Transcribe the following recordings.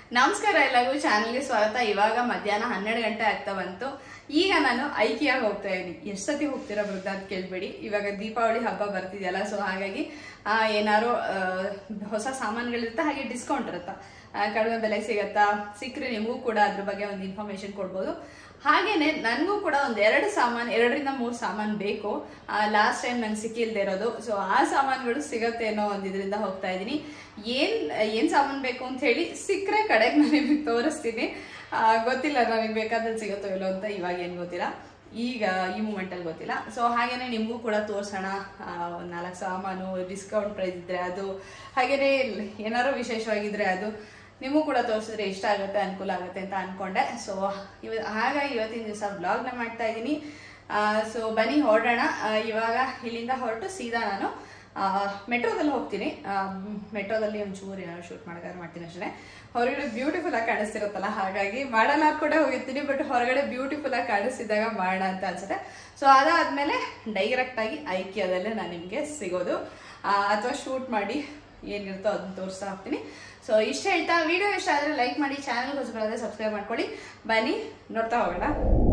ನಮಸ್ಕಾರ ಎಲ್ಲರಿಗೂ ಚಾನಲ್ಗೆ ಸ್ವಾಗತ ಇವಾಗ ಮಧ್ಯಾಹ್ನ ಹನ್ನೆರಡು ಗಂಟೆ ಆಗ್ತಾ ಬಂತು ಈಗ ನಾನು ಐಕಿಯಾಗ ಹೋಗ್ತಾ ಇದ್ದೀನಿ ಎಷ್ಟು ಸತಿ ಹೋಗ್ತೀರಾ ಬೃದ್ಧ ಅಂತ ಕೇಳ್ಬೇಡಿ ಇವಾಗ ದೀಪಾವಳಿ ಹಬ್ಬ ಬರ್ತಿದೆಯಲ್ಲ ಸೊ ಹಾಗಾಗಿ ಆ, ಏನಾರು ಆ, ಹೊಸ ಸಾಮಾನುಗಳಿರುತ್ತೆ ಹಾಗೆ ಡಿಸ್ಕೌಂಟ್ ಇರುತ್ತಾ ಆ, ಕಡಿಮೆ ಬೆಲೆ ಸಿಗತ್ತಾ ಸಿಕ್ಕರೆ ನಿಮಗೂ ಕೂಡ ಅದ್ರ ಬಗ್ಗೆ ಒಂದು ಇನ್ಫಾರ್ಮೇಶನ್ ಕೊಡ್ಬೋದು ಹಾಗೇನೆ ನನಗೂ ಕೂಡ ಒಂದು ಎರಡು ಸಾಮಾನು ಎರಡರಿಂದ ಮೂರು ಸಾಮಾನು ಬೇಕು ಲಾಸ್ಟ್ ಟೈಮ್ ನಂಗೆ ಸಿಕ್ಕಿಲ್ದೇ ಇರೋದು ಸೊ ಆ ಸಾಮಾನುಗಳು ಸಿಗತ್ತೆ ಅನ್ನೋ ಒಂದು ಇದರಿಂದ ಹೋಗ್ತಾ ಇದ್ದೀನಿ ಏನ್ ಏನ್ ಸಾಮಾನು ಬೇಕು ಅಂತ ಹೇಳಿ ಸಿಕ್ಕರೆ ಕಡೆಗೆ ನಾನು ನಿಮಗೆ ತೋರಿಸ್ತೀನಿ ಆ, ಗೊತ್ತಿಲ್ಲ ನನಗೆ ಬೇಕಾದಲ್ಲಿ ಸಿಗುತ್ತೋ ಇಲ್ಲೋ ಅಂತ ಇವಾಗ ಏನು ಗೊತ್ತಿಲ್ಲ ಈಗ ಈ ಮೂಮೆಂಟಲ್ಲಿ ಗೊತ್ತಿಲ್ಲ ಸೊ ಹಾಗೇನೆ ನಿಮಗೂ ಕೂಡ ತೋರಿಸೋಣ ಒಂದು ನಾಲ್ಕು ಸಾಮಾನು ಡಿಸ್ಕೌಂಟ್ ಪ್ರೈಸ್ ಇದ್ರೆ ಅದು ಹಾಗೇನೆ ಏನಾದ್ರು ವಿಶೇಷವಾಗಿದ್ರೆ ಅದು ನಿಮಗೂ ಕೂಡ ತೋರಿಸಿದ್ರೆ ಇಷ್ಟ ಆಗುತ್ತೆ ಅನುಕೂಲ ಆಗುತ್ತೆ ಅಂತ ಅನ್ಕೊಂಡೆ ಸೊ ಇವ ಹಾಗಾಗಿ ಇವತ್ತಿನ ದಿವಸ ಬ್ಲಾಗ್ನ ಮಾಡ್ತಾ ಇದ್ದೀನಿ ಸೊ ಬನ್ನಿ ಹೊರಡೋಣ ಆ, ಇವಾಗ ಇಲ್ಲಿಂದ ಹೊರಟು ಸೀದಾ ನಾನು ಮೆಟ್ರೋದಲ್ಲಿ ಹೋಗ್ತೀನಿ ಮೆಟ್ರೋದಲ್ಲಿ ಒಂಚೂರು ಏನಾದ್ರು ಶೂಟ್ ಮಾಡೋದಾದ್ರೆ ಮಾಡ್ತೀನಿ ಅಷ್ಟೇ ಹೊರಗಡೆ ಬ್ಯೂಟಿಫುಲ್ ಆಗಿ ಕಾಣಿಸ್ತಿರುತ್ತಲ್ಲ ಹಾಗಾಗಿ ಮಾಡೋಣ ಕೂಡ ಹೋಗಿರ್ತೀನಿ ಬಟ್ ಹೊರಗಡೆ ಬ್ಯೂಟಿಫುಲ್ ಆಗಿ ಕಾಣಿಸ್ತಿದ್ದಾಗ ಮಾಡೋಣ ಅಂತ ಅನ್ಸುತ್ತೆ ಸೊ ಅದಾದ್ಮೇಲೆ ಡೈರೆಕ್ಟ್ ಆಗಿ ಐಕಿಯಾದಲ್ಲೇ ನಾನು ನಿಮಗೆ ಸಿಗೋದು ಅಥವಾ ಶೂಟ್ ಮಾಡಿ ಏನಿರುತ್ತೋ ಅದನ್ನ ತೋರಿಸ್ತಾ ಹೋಗ್ತೀನಿ ಸೊ ಇಷ್ಟ ಹೇಳ್ತಾ ವಿಡಿಯೋ ಇಷ್ಟ ಆದರೆ ಲೈಕ್ ಮಾಡಿ ಚಾನಲ್ ಹೊಸಬರಾದ್ರೆ ಸಬ್ಸ್ಕ್ರೈಬ್ ಮಾಡ್ಕೊಳ್ಳಿ ಬನ್ನಿ ನೋಡ್ತಾ ಹೋಗೋಣ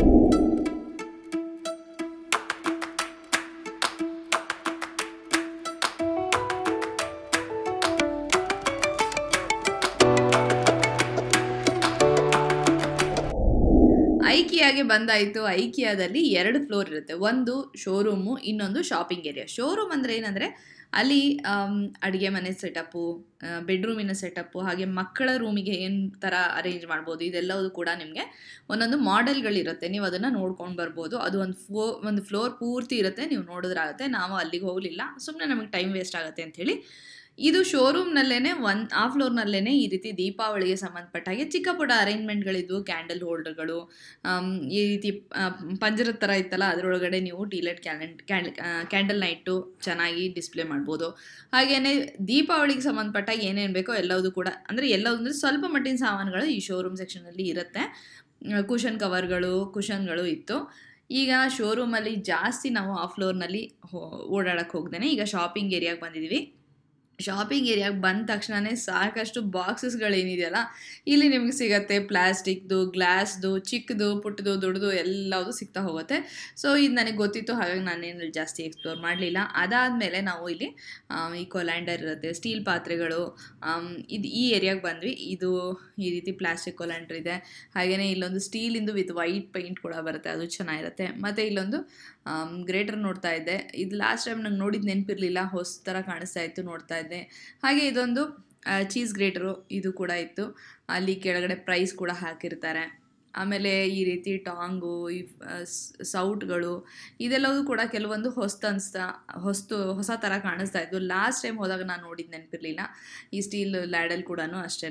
ಐಕಿಯಾಗೆ ಬಂದಾಯಿತು ಐಕಿಯಾದಲ್ಲಿ ಎರಡು ಫ್ಲೋರ್ ಇರುತ್ತೆ ಒಂದು ಶೋರೂಮು ಇನ್ನೊಂದು ಶಾಪಿಂಗ್ ಏರಿಯಾ ಶೋರೂಮ್ ಅಂದರೆ ಏನಂದರೆ ಅಲ್ಲಿ ಅಡುಗೆ ಮನೆ ಸೆಟಪ್ಪು ಬೆಡ್ರೂಮಿನ ಸೆಟಪ್ಪು ಹಾಗೆ ಮಕ್ಕಳ ರೂಮಿಗೆ ಏನು ಥರ ಅರೇಂಜ್ ಮಾಡ್ಬೋದು ಇದೆಲ್ಲವೂ ಕೂಡ ನಿಮಗೆ ಒಂದೊಂದು ಮಾಡೆಲ್ಗಳಿರುತ್ತೆ ನೀವು ಅದನ್ನು ನೋಡ್ಕೊಂಡು ಬರ್ಬೋದು ಅದು ಒಂದು ಫ್ಲೋ ಒಂದು ಫ್ಲೋರ್ ಪೂರ್ತಿ ಇರುತ್ತೆ ನೀವು ನೋಡಿದ್ರಾಗುತ್ತೆ ನಾವು ಅಲ್ಲಿಗೆ ಹೋಗಲಿಲ್ಲ ಸುಮ್ಮನೆ ನಮಗೆ ಟೈಮ್ ವೇಸ್ಟ್ ಆಗುತ್ತೆ ಅಂಥೇಳಿ ಇದು ಶೋರೂಮ್ನಲ್ಲೇ ಒನ್ ಆ ಫ್ಲೋರ್ನಲ್ಲೇ ಈ ರೀತಿ ದೀಪಾವಳಿಗೆ ಸಂಬಂಧಪಟ್ಟ ಹಾಗೆ ಚಿಕ್ಕ ಪುಟ್ಟ ಅರೇಂಜ್ಮೆಂಟ್ಗಳಿದ್ವು ಕ್ಯಾಂಡಲ್ ಹೋಲ್ಡರ್ಗಳು ಈ ರೀತಿ ಆ, ಪಂಜರದ ಥರ ಇತ್ತಲ್ಲ ಅದರೊಳಗಡೆ ನೀವು ಟೀಲೆಟ್ ಕ್ಯಾಲೆಂಡ್ ಕ್ಯಾಂಡ್ ಕ್ಯಾಂಡಲ್ ನೈಟು ಚೆನ್ನಾಗಿ ಡಿಸ್ಪ್ಲೇ ಮಾಡ್ಬೋದು ಹಾಗೆಯೇ ದೀಪಾವಳಿಗೆ ಸಂಬಂಧಪಟ್ಟ ಏನೇನು ಬೇಕೋ ಎಲ್ಲವುದು ಕೂಡ ಅಂದರೆ ಎಲ್ಲವೂ ಅಂದರೆ ಸ್ವಲ್ಪ ಮಟ್ಟಿನ ಸಾಮಾನುಗಳು ಈ ಶೋರೂಮ್ ಸೆಕ್ಷನಲ್ಲಿ ಇರುತ್ತೆ ಕುಷನ್ ಕವರ್ಗಳು ಕುಷನ್ಗಳು ಇತ್ತು ಈಗ ಶೋರೂಮಲ್ಲಿ ಜಾಸ್ತಿ ನಾವು ಆ ಫ್ಲೋರ್ನಲ್ಲಿ ಓಡಾಡಕ್ಕೆ ಹೋಗ್ದೇನೆ ಈಗ ಶಾಪಿಂಗ್ ಏರಿಯಾಗೆ ಬಂದಿದ್ದೀವಿ ಶಾಪಿಂಗ್ ಏರಿಯಾಗೆ ಬಂದ ತಕ್ಷಣವೇ ಸಾಕಷ್ಟು ಬಾಕ್ಸಸ್ಗಳೇನಿದೆಯಲ್ಲ ಇಲ್ಲಿ ನಿಮಗೆ ಸಿಗತ್ತೆ ಪ್ಲಾಸ್ಟಿಕ್ದು ಗ್ಲಾಸ್ದು ಚಿಕ್ಕದು ಪುಟ್ಟದು ದೊಡ್ಡದು ಎಲ್ಲವುದು ಸಿಗ್ತಾ ಹೋಗುತ್ತೆ ಸೊ ಇದು ನನಗೆ ಗೊತ್ತಿತ್ತು ಹಾಗಾಗಿ ನಾನೇನು ಜಾಸ್ತಿ ಎಕ್ಸ್ಪ್ಲೋರ್ ಮಾಡಲಿಲ್ಲ ಅದಾದಮೇಲೆ ನಾವು ಇಲ್ಲಿ ಆಮ್, ಈ ಕೊಲ್ಯಾಂಡರ್ ಇರುತ್ತೆ ಸ್ಟೀಲ್ ಪಾತ್ರೆಗಳು ಆಮ್, ಇದು ಈ ಏರಿಯಾಗೆ ಬಂದ್ವಿ ಇದು ಈ ರೀತಿ ಪ್ಲಾಸ್ಟಿಕ್ ಕೊಲ್ಯಾಂಡರ್ ಇದೆ ಹಾಗೆಯೇ ಇಲ್ಲೊಂದು ಸ್ಟೀಲಿಂದು ವಿತ್ ವೈಟ್ ಪೈಂಟ್ ಕೂಡ ಬರುತ್ತೆ ಅದು ಚೆನ್ನಾಗಿರುತ್ತೆ ಮತ್ತು ಇಲ್ಲೊಂದು ಗ್ರೇಟರ್ ನೋಡ್ತಾ ಇದ್ದೆ ಇದು ಲಾಸ್ಟ್ ಟೈಮ್ ನಂಗೆ ನೋಡಿದ್ದು ನೆನಪಿರಲಿಲ್ಲ ಹೊಸ ಥರ ಕಾಣಿಸ್ತಾ ಇತ್ತು ನೋಡ್ತಾ ಇದ್ದೆ ಹಾಗೆ ಇದೊಂದು ಚೀಸ್ ಗ್ರೇಟರು ಇದು ಕೂಡ ಇತ್ತು ಅಲ್ಲಿ ಕೆಳಗಡೆ ಪ್ರೈಸ್ ಕೂಡ ಹಾಕಿರ್ತಾರೆ ಆಮೇಲೆ ಈ ರೀತಿ ಟಾಂಗು ಈ ಆ, ಸ್- ಸೌಟ್ಗಳು ಇದೆಲ್ಲವೂ ಕೂಡ ಕೆಲವೊಂದು ಹೊಸ್ತು ಅನಿಸ್ತಾ ಹೊಸ್ತು ಹೊಸ ಥರ ಕಾಣಿಸ್ತಾ ಇದ್ವು ಲಾಸ್ಟ್ ಟೈಮ್ ಹೋದಾಗ ನಾನು ನೋಡಿದ್ದು ನೆನಪಿರಲಿಲ್ಲ ಈ ಸ್ಟೀಲ್ ಲ್ಯಾಡಲ್ ಕೂಡ ಅಷ್ಟೇ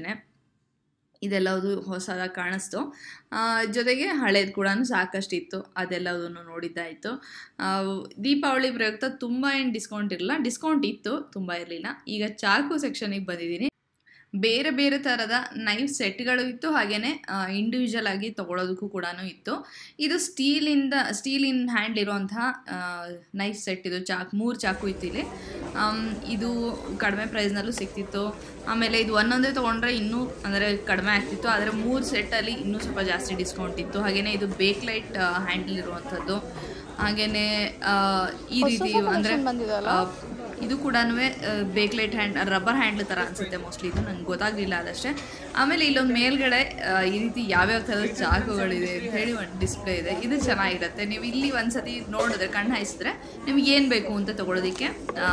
ಇದೆಲ್ಲವುದು ಹೊಸದಾಗಿ ಕಾಣಿಸ್ತು ಆ, ಜೊತೆಗೆ ಹಳೇದು ಕೂಡ ಸಾಕಷ್ಟು ಇತ್ತು ಅದೆಲ್ಲದನ್ನು ನೋಡಿದ್ದಾಯಿತು ಆ, ದೀಪಾವಳಿ ಪ್ರಯುಕ್ತ ತುಂಬ ಏನು ಡಿಸ್ಕೌಂಟ್ ಇರಲಿಲ್ಲ ಡಿಸ್ಕೌಂಟ್ ಇತ್ತು ತುಂಬ ಇರಲಿಲ್ಲ ಈಗ ಚಾಕು ಸೆಕ್ಷನಿಗೆ ಬಂದಿದ್ದೀನಿ ಬೇರೆ ಬೇರೆ ಥರದ ನೈಫ್ ಸೆಟ್ಗಳು ಇತ್ತು ಹಾಗೆಯೇ ಇಂಡಿವಿಜುವಲ್ ಆಗಿ ತೊಗೊಳೋದಕ್ಕೂ ಕೂಡ ಇತ್ತು ಇದು ಸ್ಟೀಲಿಂದ ಸ್ಟೀಲಿನ ಹ್ಯಾಂಡ್ ಇರುವಂತಹ ನೈಫ್ ಸೆಟ್ ಇದು ಚಾಕು ಮೂರು ಚಾಕು ಇತ್ತು ಇಲ್ಲಿ ಆಮ್, ಇದು ಕಡಿಮೆ ಪ್ರೈಸ್ನಲ್ಲೂ ಸಿಗ್ತಿತ್ತು ಆಮೇಲೆ ಇದು ಒಂದೊಂದೇ ತೊಗೊಂಡ್ರೆ ಇನ್ನೂ ಅಂದರೆ ಕಡಿಮೆ ಆಗ್ತಿತ್ತು ಆದರೆ ಮೂರು ಸೆಟ್ಟಲ್ಲಿ ಇನ್ನೂ ಸ್ವಲ್ಪ ಜಾಸ್ತಿ ಡಿಸ್ಕೌಂಟ್ ಇತ್ತು ಹಾಗೆಯೇ ಇದು ಬೇಕ್ ಲೈಟ್ ಹ್ಯಾಂಡಲ್ ಇರುವಂಥದ್ದು ಹಾಗೆಯೇ ಈ ರೀತಿ ಅಂದರೆ ಇದು ಕೂಡ ಬೇಕ್ಲೈಟ್ ಹ್ಯಾಂಡ್ ರಬ್ಬರ್ ಹ್ಯಾಂಡ್ಲ್ ಥರ ಅನ್ಸುತ್ತೆ ಮೋಸ್ಟ್ಲಿ ಇದು ನಂಗೆ ಗೊತ್ತಾಗಲಿಲ್ಲ ಅದಷ್ಟೇ ಆಮೇಲೆ ಇಲ್ಲೊಂದು ಮೇಲ್ಗಡೆ ಆ, ಈ ರೀತಿ ಯಾವ್ಯಾವ ಥರದ ಚಾಕುಗಳಿದೆ ಅಂತ ಹೇಳಿ ಒಂದು ಡಿಸ್ಪ್ಲೇ ಇದೆ ಇದು ಚೆನ್ನಾಗಿರುತ್ತೆ ನೀವು ಇಲ್ಲಿ ಒಂದ್ಸತಿ ನೋಡಿದ್ರೆ ಕಣ್ಣು ಹಾಯಿಸಿದ್ರೆ ನಿಮ್ಗೆ ಏನು ಬೇಕು ಅಂತ ತೊಗೊಳೋದಕ್ಕೆ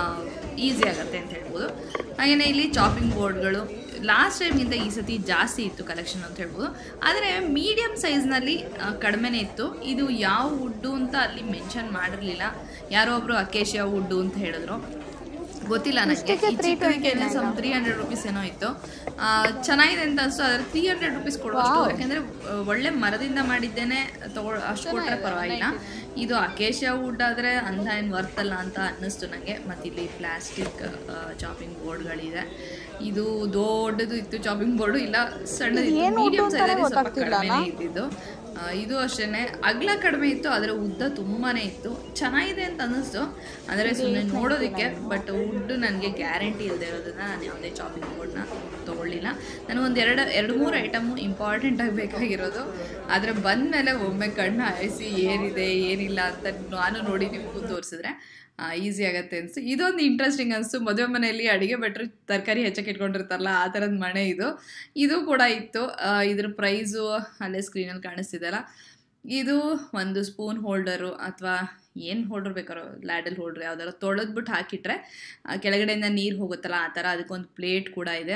ಈಸಿ ಆಗುತ್ತೆ ಅಂತ ಹೇಳ್ಬೋದು ಹಾಗೆಯೇ ಇಲ್ಲಿ ಚಾಪಿಂಗ್ ಬೋರ್ಡ್ಗಳು ಲಾಸ್ಟ್ ಟೈಮ್ಗಿಂತ ಈ ಸತಿ ಜಾಸ್ತಿ ಇತ್ತು ಕಲೆಕ್ಷನ್ ಅಂತ ಹೇಳ್ಬೋದು ಆದರೆ ಮೀಡಿಯಮ್ ಸೈಜ್ನಲ್ಲಿ ಕಡಿಮೆನೇ ಇತ್ತು ಇದು ಯಾವ ವುಡ್ಡು ಅಂತ ಅಲ್ಲಿ ಮೆನ್ಷನ್ ಮಾಡಿರಲಿಲ್ಲ ಯಾರೋ ಒಬ್ಬರು ಅಕೇಶಿಯಾ ವುಡ್ಡು ಅಂತ ಹೇಳಿದ್ರು ಗೊತ್ತಿಲ್ಲ ನನಗೆ ಚಿಕ್ಕದಕ್ಕೆ ಸಮ್ ತ್ರೀ ಹಂಡ್ರೆಡ್ ರುಪೀಸ್ ಏನೋ ಇತ್ತು ಆ, ಚೆನ್ನಾಗಿದೆ ಅಂತ ಅನಿಸ್ತು ಆದರೆ ತ್ರೀ ಹಂಡ್ರೆಡ್ ರುಪೀಸ್ ಕೊಡುವಷ್ಟು ಯಾಕೆಂದರೆ ಒಳ್ಳೆ ಮರದಿಂದ ಮಾಡಿದ್ದೇನೆ ತಗೊ ಅಷ್ಟು ಕೊಟ್ಟರೆ ಪರವಾಗಿಲ್ಲ ಇದು ಅಕೇಶಿಯಾ ವುಡ್ ಆದರೆ ಅಂಥ ಏನು ವರ್ತಲ್ಲ ಅಂತ ಅನ್ನಿಸ್ತು ನನಗೆ ಮತ್ತು ಇಲ್ಲಿ ಪ್ಲಾಸ್ಟಿಕ್ ಚಾಪಿಂಗ್ ಬೋರ್ಡ್ಗಳಿದೆ ಇದು ದೊಡ್ಡದು ಇತ್ತು ಚಾಪಿಂಗ್ ಬೋರ್ಡು ಇಲ್ಲ ಸಣ್ಣದಿತ್ತು ಮೀಡಿಯಂ ಸೈಜಲ್ಲಿ ಸ್ವಲ್ಪ ಕಡಿಮೆನೇ ಇದ್ದಿದ್ದು ಆ, ಇದು ಅಷ್ಟೇ ಅಗಲ ಕಡಿಮೆ ಇತ್ತು ಆದರೆ ಉದ್ದ ತುಂಬಾ ಇತ್ತು ಚೆನ್ನಾಗಿದೆ ಅಂತ ಅನ್ನಿಸ್ತು ಅಂದರೆ ಸುಮ್ಮನೆ ನೋಡೋದಕ್ಕೆ ಬಟ್ ವುಡ್ ನನಗೆ ಗ್ಯಾರಂಟಿ ಇಲ್ಲದೆ ಇರೋದನ್ನ ನಾನು ಯಾವುದೇ ಚಾಪಿಂಗ್ ಬೋರ್ಡ್ನ ತೊಗೊಳ್ಳಿಲ್ಲ ನನಗೊಂದು ಎರಡು ಎರಡು ಮೂರು ಐಟಮು ಇಂಪಾರ್ಟೆಂಟಾಗಿ ಬೇಕಾಗಿರೋದು ಆದರೆ ಬಂದಮೇಲೆ ಒಮ್ಮೆ ಕಣ್ಣು ಹಾಯಿಸಿ ಏನಿದೆ ಏನಿಲ್ಲ ಅಂತ ನಾನು ನೋಡಿ ನಿಮಗೂ ತೋರಿಸಿದ್ರೆ ಈಸಿ ಆಗುತ್ತೆ ಅನಿಸ್ತು ಇದೊಂದು ಇಂಟ್ರೆಸ್ಟಿಂಗ್ ಅನಿಸ್ತು ಮದುವೆ ಮನೆಯಲ್ಲಿ ಅಡುಗೆ ಭಟ್ರು ತರಕಾರಿ ಹೆಚ್ಚಕ್ಕೆ ಇಟ್ಕೊಂಡಿರ್ತಾರಲ್ಲ ಆ ಥರದ ಮನೆ ಇದು ಇದು ಕೂಡ ಇತ್ತು ಆ, ಇದ್ರ ಪ್ರೈಸು ಅಲ್ಲೇ ಸ್ಕ್ರೀನಲ್ಲಿ ಕಾಣಿಸ್ತಿದೆಯಲ್ಲ ಇದು ಒಂದು ಸ್ಪೂನ್ ಹೋಲ್ಡರು ಅಥವಾ ಏನು ಹೋಲ್ಡರ್ ಬೇಕಾರೋ ಲ್ಯಾಡಲ್ ಹೋಲ್ಡ್ರ್ ಯಾವ್ದಾರು ತೊಳೆದ್ಬಿಟ್ಟು ಹಾಕಿಟ್ರೆ ಆ, ಕೆಳಗಡೆಯಿಂದ ನೀರು ಹೋಗುತ್ತಲ್ಲ ಆ ಥರ ಅದಕ್ಕೊಂದು ಪ್ಲೇಟ್ ಕೂಡ ಇದೆ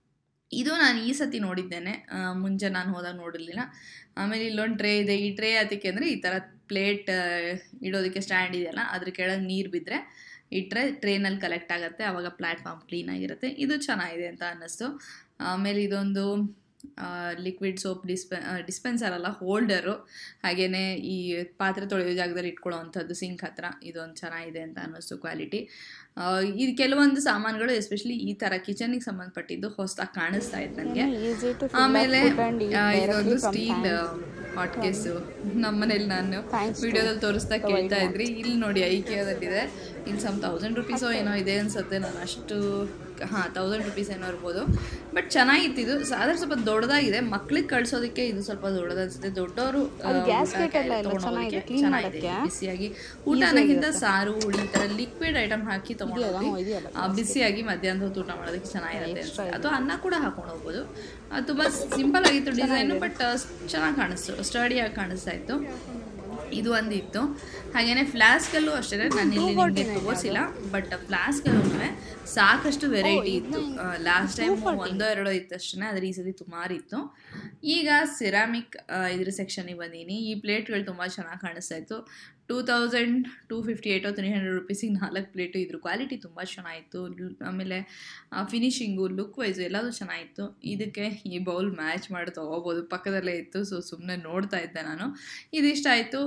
ಇದು ನಾನು ಈ ಸತಿ ನೋಡಿದ್ದೇನೆ ಆ, ಮುಂಚೆ ನಾನು ಹೋದಾಗ ನೋಡಿರಲಿಲ್ಲ ಆಮೇಲೆ ಇಲ್ಲೊಂದು ಟ್ರೇ ಇದೆ ಈ ಟ್ರೇ ಅದಕ್ಕೆ ಅಂದರೆ ಈ ಥರ ಪ್ಲೇಟ್ ಇಡೋದಕ್ಕೆ ಸ್ಟ್ಯಾಂಡ್ ಇದೆಯಲ್ಲ ಅದ್ರ ಕೆಳಗೆ ನೀರು ಬಿದ್ದರೆ ಇಟ್ಟರೆ ಟ್ರೇನಲ್ಲಿ ಕಲೆಕ್ಟ್ ಆಗುತ್ತೆ ಆವಾಗ ಪ್ಲ್ಯಾಟ್ಫಾರ್ಮ್ ಕ್ಲೀನಾಗಿರುತ್ತೆ ಇದು ಚೆನ್ನಾಗಿದೆ ಅಂತ ಅನ್ನಿಸ್ತು ಆಮೇಲೆ ಇದೊಂದು ಲಿಕ್ವಿಡ್ ಸೋಪ್ ಡಿಸ್ಪೆ ಡಿಸ್ಪೆನ್ಸರ್ ಅಲ್ಲ ಹೋಲ್ಡರು ಹಾಗೆಯೇ ಈ ಪಾತ್ರೆ ತೊಳೆಯೋ ಜಾಗದಲ್ಲಿ ಇಟ್ಕೊಳ್ಳೋ ಅಂಥದ್ದು ಸಿಂಕ್ ಹತ್ರ ಇದೊಂದು ಚೆನ್ನಾಗಿದೆ ಅಂತ ಅನ್ನಿಸ್ತು ಕ್ವಾಲಿಟಿ ಇದು ಕೆಲವೊಂದು ಸಾಮಾನುಗಳು ಎಸ್ಪೆಷಲಿ ಈ ಥರ ಕಿಚನಿಗೆ ಸಂಬಂಧಪಟ್ಟಿದ್ದು ಹೊಸದಾಗಿ ಕಾಣಿಸ್ತಾ ಇತ್ತು ನನಗೆ easy to fill ಆಮೇಲೆ up food and eat ಆ, directly ಇದೊಂದು from ಸ್ಟೀಲ್ ಹಾಟ್ ಕೇಸು ನಮ್ಮನೇಲಿ ನಾನು Thanks to ವಿಡಿಯೋದಲ್ಲಿ ತೋರಿಸ್ತಾ the ಕೇಳ್ತಾ white ಇದ್ರಿ ಇಲ್ಲಿ ನೋಡಿ ಐಕಿಯಾದಲ್ಲಿದೆ ಇಲ್ಲಿ ಸಮ್ ತೌಸಂಡ್ ರುಪೀಸೋ ಏನೋ ಇದೆ ಅನ್ಸುತ್ತೆ ನಾನು ಅಷ್ಟು ಹಾಂ ತೌಸಂಡ್ ರುಪೀಸ್ ಏನೋ ಇರ್ಬೋದು ಬಟ್ ಚೆನ್ನಾಗಿತ್ತು ಇದು ಆದರೆ ಸ್ವಲ್ಪ ದೊಡ್ಡದಾಗಿದೆ ಮಕ್ಳಿಗೆ ಕಳ್ಸೋದಕ್ಕೆ ಇದು ಸ್ವಲ್ಪ ದೊಡ್ಡದು ಅನ್ಸುತ್ತೆ ದೊಡ್ಡವರು ಅದು gasket ಎಲ್ಲ ಇಲ್ಲ, ಚೆನ್ನಾಗಿದೆ, clean ಚೆನ್ನಾಗಿದೆ ಮಾಡಕ್ಕೆ. ಬಿಸಿಯಾಗಿ ಊಟ ಅನ್ನೋಕ್ಕಿಂತ ಸಾರು ಹುಳಿ ಈ ಥರ ಲಿಕ್ವಿಡ್ ಐಟಮ್ ಹಾಕಿ ತೊಗೊಂಡೋಗಿ ಹ್ಞೂ, ಇದೆಯಲ್ಲ, ಆ, ಬಿಸಿಯಾಗಿ ಮಧ್ಯಾಹ್ನದ ಹೊತ್ತು ಊಟ ಮಾಡೋದಕ್ಕೆ ಚೆನ್ನಾಗಿರುತ್ತೆ ಅನ್ಸುತ್ತೆ ಅಥವಾ ಅನ್ನ ಕೂಡ ಹಾಕೊಂಡು ಹೋಗ್ಬೋದು ಅದು ತುಂಬ ಸಿಂಪಲ್ ಆಗಿತ್ತು ಡಿಸೈನು ಬಟ್ ಚೆನ್ನಾಗಿ ಕಾಣಿಸ್ತು ಸ್ಟಡಿಯಾಗಿ ಕಾಣಿಸ್ತಾ ಇತ್ತು ಇದು ಒಂದಿತ್ತು ಹಾಗೇನೆ ಫ್ಲಾಸ್ಕಲ್ಲೂ ಅಷ್ಟೇ ನಾನು ಇಲ್ಲಿ ನಿಮಗೆ ತೋರಿಸಿಲ್ಲ ಬಟ್ ಫ್ಲಾಸ್ಕಲ್ಲೂ ಸಾಕಷ್ಟು ವೆರೈಟಿ ಇತ್ತು ಲಾಸ್ಟ್ ಟೈಮ್ ಒಂದೋ ಎರಡೋ ಇತ್ತು ಅಷ್ಟೇ ಆದರೆ ಈ ಸತಿ ಸುಮಾರು ಇತ್ತು ಈಗ ಸಿರಾಮಿಕ್ ಇದ್ರ ಸೆಕ್ಷನಿಗೆ ಬಂದೀನಿ ಈ ಪ್ಲೇಟ್ಗಳು ತುಂಬ ಚೆನ್ನಾಗಿ ಕಾಣಿಸ್ತಾ ಇತ್ತು ಟೂ ತೌಸಂಡ್ ಟೂ ಫಿಫ್ಟಿ ಏಯ್ಟೋ ತ್ರೀ ಹಂಡ್ರೆಡ್ ರುಪೀಸಿಗೆ ನಾಲ್ಕು ಪ್ಲೇಟು ಇದ್ರ ಕ್ವಾಲಿಟಿ ತುಂಬ ಚೆನ್ನಾಗಿತ್ತು ಲ್- ಆಮೇಲೆ ಫಿನಿಶಿಂಗು ಲುಕ್ ವೈಸು ಎಲ್ಲದೂ ಚೆನ್ನಾಗಿತ್ತು ಇದಕ್ಕೆ ಈ ಬೌಲ್ ಮ್ಯಾಚ್ ಮಾಡಿ ತೊಗೋಬೋದು ಪಕ್ಕದಲ್ಲೇ ಇತ್ತು ಸೊ ಸುಮ್ಮನೆ ನೋಡ್ತಾ ಇದ್ದೆ ನಾನು ಇದಿಷ್ಟ ಆಯಿತು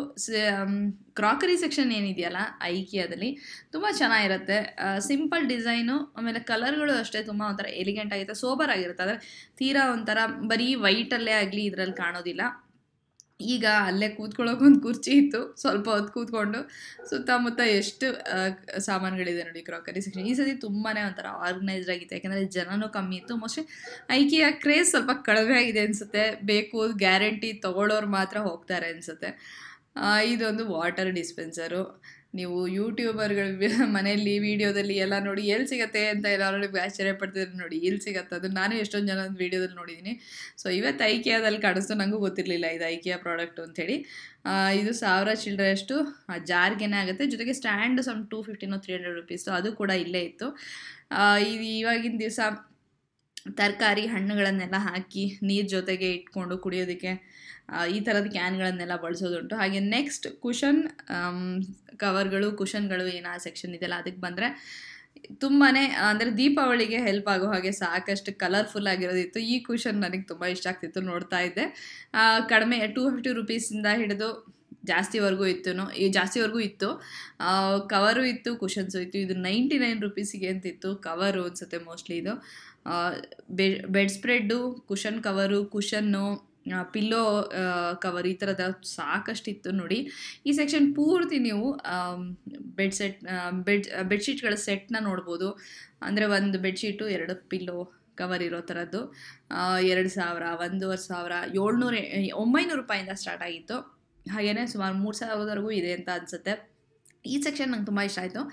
ಕ್ರಾಕರಿ ಸೆಕ್ಷನ್ ಏನಿದೆಯಲ್ಲ ಐಕಿಯಾದಲ್ಲಿ ತುಂಬ ಚೆನ್ನಾಗಿರುತ್ತೆ ಸಿಂಪಲ್ ಡಿಸೈನು ಆಮೇಲೆ ಕಲರ್ಗಳು ಅಷ್ಟೇ ತುಂಬ ಒಂಥರ ಎಲಿಗೆಂಟ್ ಆಗಿರುತ್ತೆ ಸೋಬರ್ ಆಗಿರುತ್ತೆ ಆದರೆ ತೀರಾ ಒಂಥರ ಬರೀ ವೈಟಲ್ಲೇ ಆಗಲಿ ಇದರಲ್ಲಿ ಕಾಣೋದಿಲ್ಲ ಈಗ ಅಲ್ಲೇ ಕೂತ್ಕೊಳ್ಳೋಕೆ ಒಂದು ಕುರ್ಚಿ ಇತ್ತು ಸ್ವಲ್ಪ ಹೊತ್ತು ಕೂತ್ಕೊಂಡು ಸುತ್ತಮುತ್ತ ಎಷ್ಟು ಆ, ಸಾಮಾನುಗಳಿದೆ ನೋಡಿ ಕ್ರಾಕರಿ ಸೆಕ್ಷನ್ ಈ ಸತಿ ತುಂಬಾ ಒಂಥರ ಆರ್ಗನೈಸ್ಡ್ ಆಗಿತ್ತು ಯಾಕಂದರೆ ಜನನೂ ಕಮ್ಮಿ ಇತ್ತು ಮೋಸ್ಟ್ಲಿ ಐಕಿಯ ಕ್ರೇಜ್ ಸ್ವಲ್ಪ ಕಡಿಮೆ ಆಗಿದೆ ಅನಿಸುತ್ತೆ ಬೇಕು ಗ್ಯಾರಂಟಿ ತೊಗೊಳ್ಳೋರು ಮಾತ್ರ ಹೋಗ್ತಾರೆ ಅನಿಸುತ್ತೆ ಇದೊಂದು ವಾಟರ್ ಡಿಸ್ಪೆನ್ಸರು ನೀವು ಯೂಟ್ಯೂಬರ್ಗಳು ಮನೆಯಲ್ಲಿ ವೀಡಿಯೋದಲ್ಲಿ ಎಲ್ಲ ನೋಡಿ ಎಲ್ಲಿ ಸಿಗತ್ತೆ ಅಂತ ಎಲ್ಲರೂ ಆಶ್ಚರ್ಯ ಪಡ್ತಿದ್ರು ನೋಡಿ ಎಲ್ಲಿ ಸಿಗತ್ತೆ ಅದು ನಾನು ಎಷ್ಟೊಂದು ಜನ ವೀಡಿಯೋದಲ್ಲಿ ನೋಡಿದ್ದೀನಿ ಸೊ ಇವತ್ತು ಐಕಿಯಾದಲ್ಲಿ ಕಾಣಿಸ್ತು ನನಗೂ ಗೊತ್ತಿರಲಿಲ್ಲ ಇದು ಐಕಿಯಾ ಪ್ರಾಡಕ್ಟು ಅಂಥೇಳಿ ಆ, ಇದು ಸಾವಿರ ಚಿಲ್ಲರೆ ಅಷ್ಟು ಜಾರ್ಗೆನೇ ಆಗುತ್ತೆ ಜೊತೆಗೆ ಸ್ಟ್ಯಾಂಡ್ ಸಮ್ ಟೂ ಫಿಫ್ಟಿನೋ ತ್ರೀ ಹಂಡ್ರೆಡ್ ರುಪೀಸು ಅದು ಕೂಡ ಇಲ್ಲೇ ಇತ್ತು ಆ, ಇದು ಇವಾಗಿನ ದಿವಸ ತರಕಾರಿ ಹಣ್ಣುಗಳನ್ನೆಲ್ಲ ಹಾಕಿ ನೀರು ಜೊತೆಗೆ ಇಟ್ಕೊಂಡು ಕುಡಿಯೋದಕ್ಕೆ ಆ, ಈ ಥರದ ಕ್ಯಾನ್ಗಳನ್ನೆಲ್ಲ ಬಳಸೋದುಂಟು ಹಾಗೆ ನೆಕ್ಸ್ಟ್ ಕುಷನ್ ಕವರ್ಗಳು ಕುಷನ್ಗಳು ಏನು ಆ ಸೆಕ್ಷನ್ ಇದೆಯಲ್ಲ ಅದಕ್ಕೆ ಬಂದರೆ ತುಂಬಾ ಅಂದರೆ ದೀಪಾವಳಿಗೆ ಹೆಲ್ಪ್ ಆಗೋ ಹಾಗೆ ಸಾಕಷ್ಟು ಕಲರ್ಫುಲ್ ಆಗಿರೋದಿತ್ತು ಈ ಕುಷನ್ ನನಗೆ ತುಂಬ ಇಷ್ಟ ಆಗ್ತಿತ್ತು ನೋಡ್ತಾ ಇದ್ದೆ ಆ, ಕಡಿಮೆ ಟೂ ಫಿಫ್ಟಿ ರುಪೀಸಿಂದ ಹಿಡಿದು ಜಾಸ್ತಿವರೆಗೂ ಇತ್ತು ಈ ಜಾಸ್ತಿವರೆಗೂ ಇತ್ತು ಕವರು ಇತ್ತು ಕುಷನ್ಸು ಇತ್ತು ಇದು ನೈಂಟಿ ನೈನ್ ರುಪೀಸಿಗೆ ಅಂತಿತ್ತು ಕವರು ಅನ್ಸುತ್ತೆ ಮೋಸ್ಟ್ಲಿ ಇದು bed spread cushion cover cushion pillow cover ಈ ಥರದ ಸಾಕಷ್ಟಿತ್ತು ನೋಡಿ ಈ ಸೆಕ್ಷನ್ ಪೂರ್ತಿ ನೀವು ಬೆಡ್ ಸೆಟ್ ಬೆಡ್ ಬೆಡ್ಶೀಟ್ಗಳ ಸೆಟ್ನ ನೋಡ್ಬೋದು ಅಂದರೆ ಒಂದು ಬೆಡ್ಶೀಟು ಎರಡು ಪಿಲ್ಲೋ ಕವರ್ ಇರೋ ಥರದ್ದು ಆ, ಎರಡು ಸಾವಿರ ಒಂದೂವರೆ ಸಾವಿರ ಏಳ್ನೂರ ಒಂಬೈನೂರು ರೂಪಾಯಿಂದ ಸ್ಟಾರ್ಟ್ ಆಗಿತ್ತು ಹಾಗೆಯೇ ಸುಮಾರು ಮೂರು ಸಾವಿರದವರೆಗೂ ಇದೆ ಅಂತ ಅನಿಸುತ್ತೆ ಈ ಸೆಕ್ಷನ್ ನಂಗೆ ತುಂಬ ಇಷ್ಟ ಆಯಿತು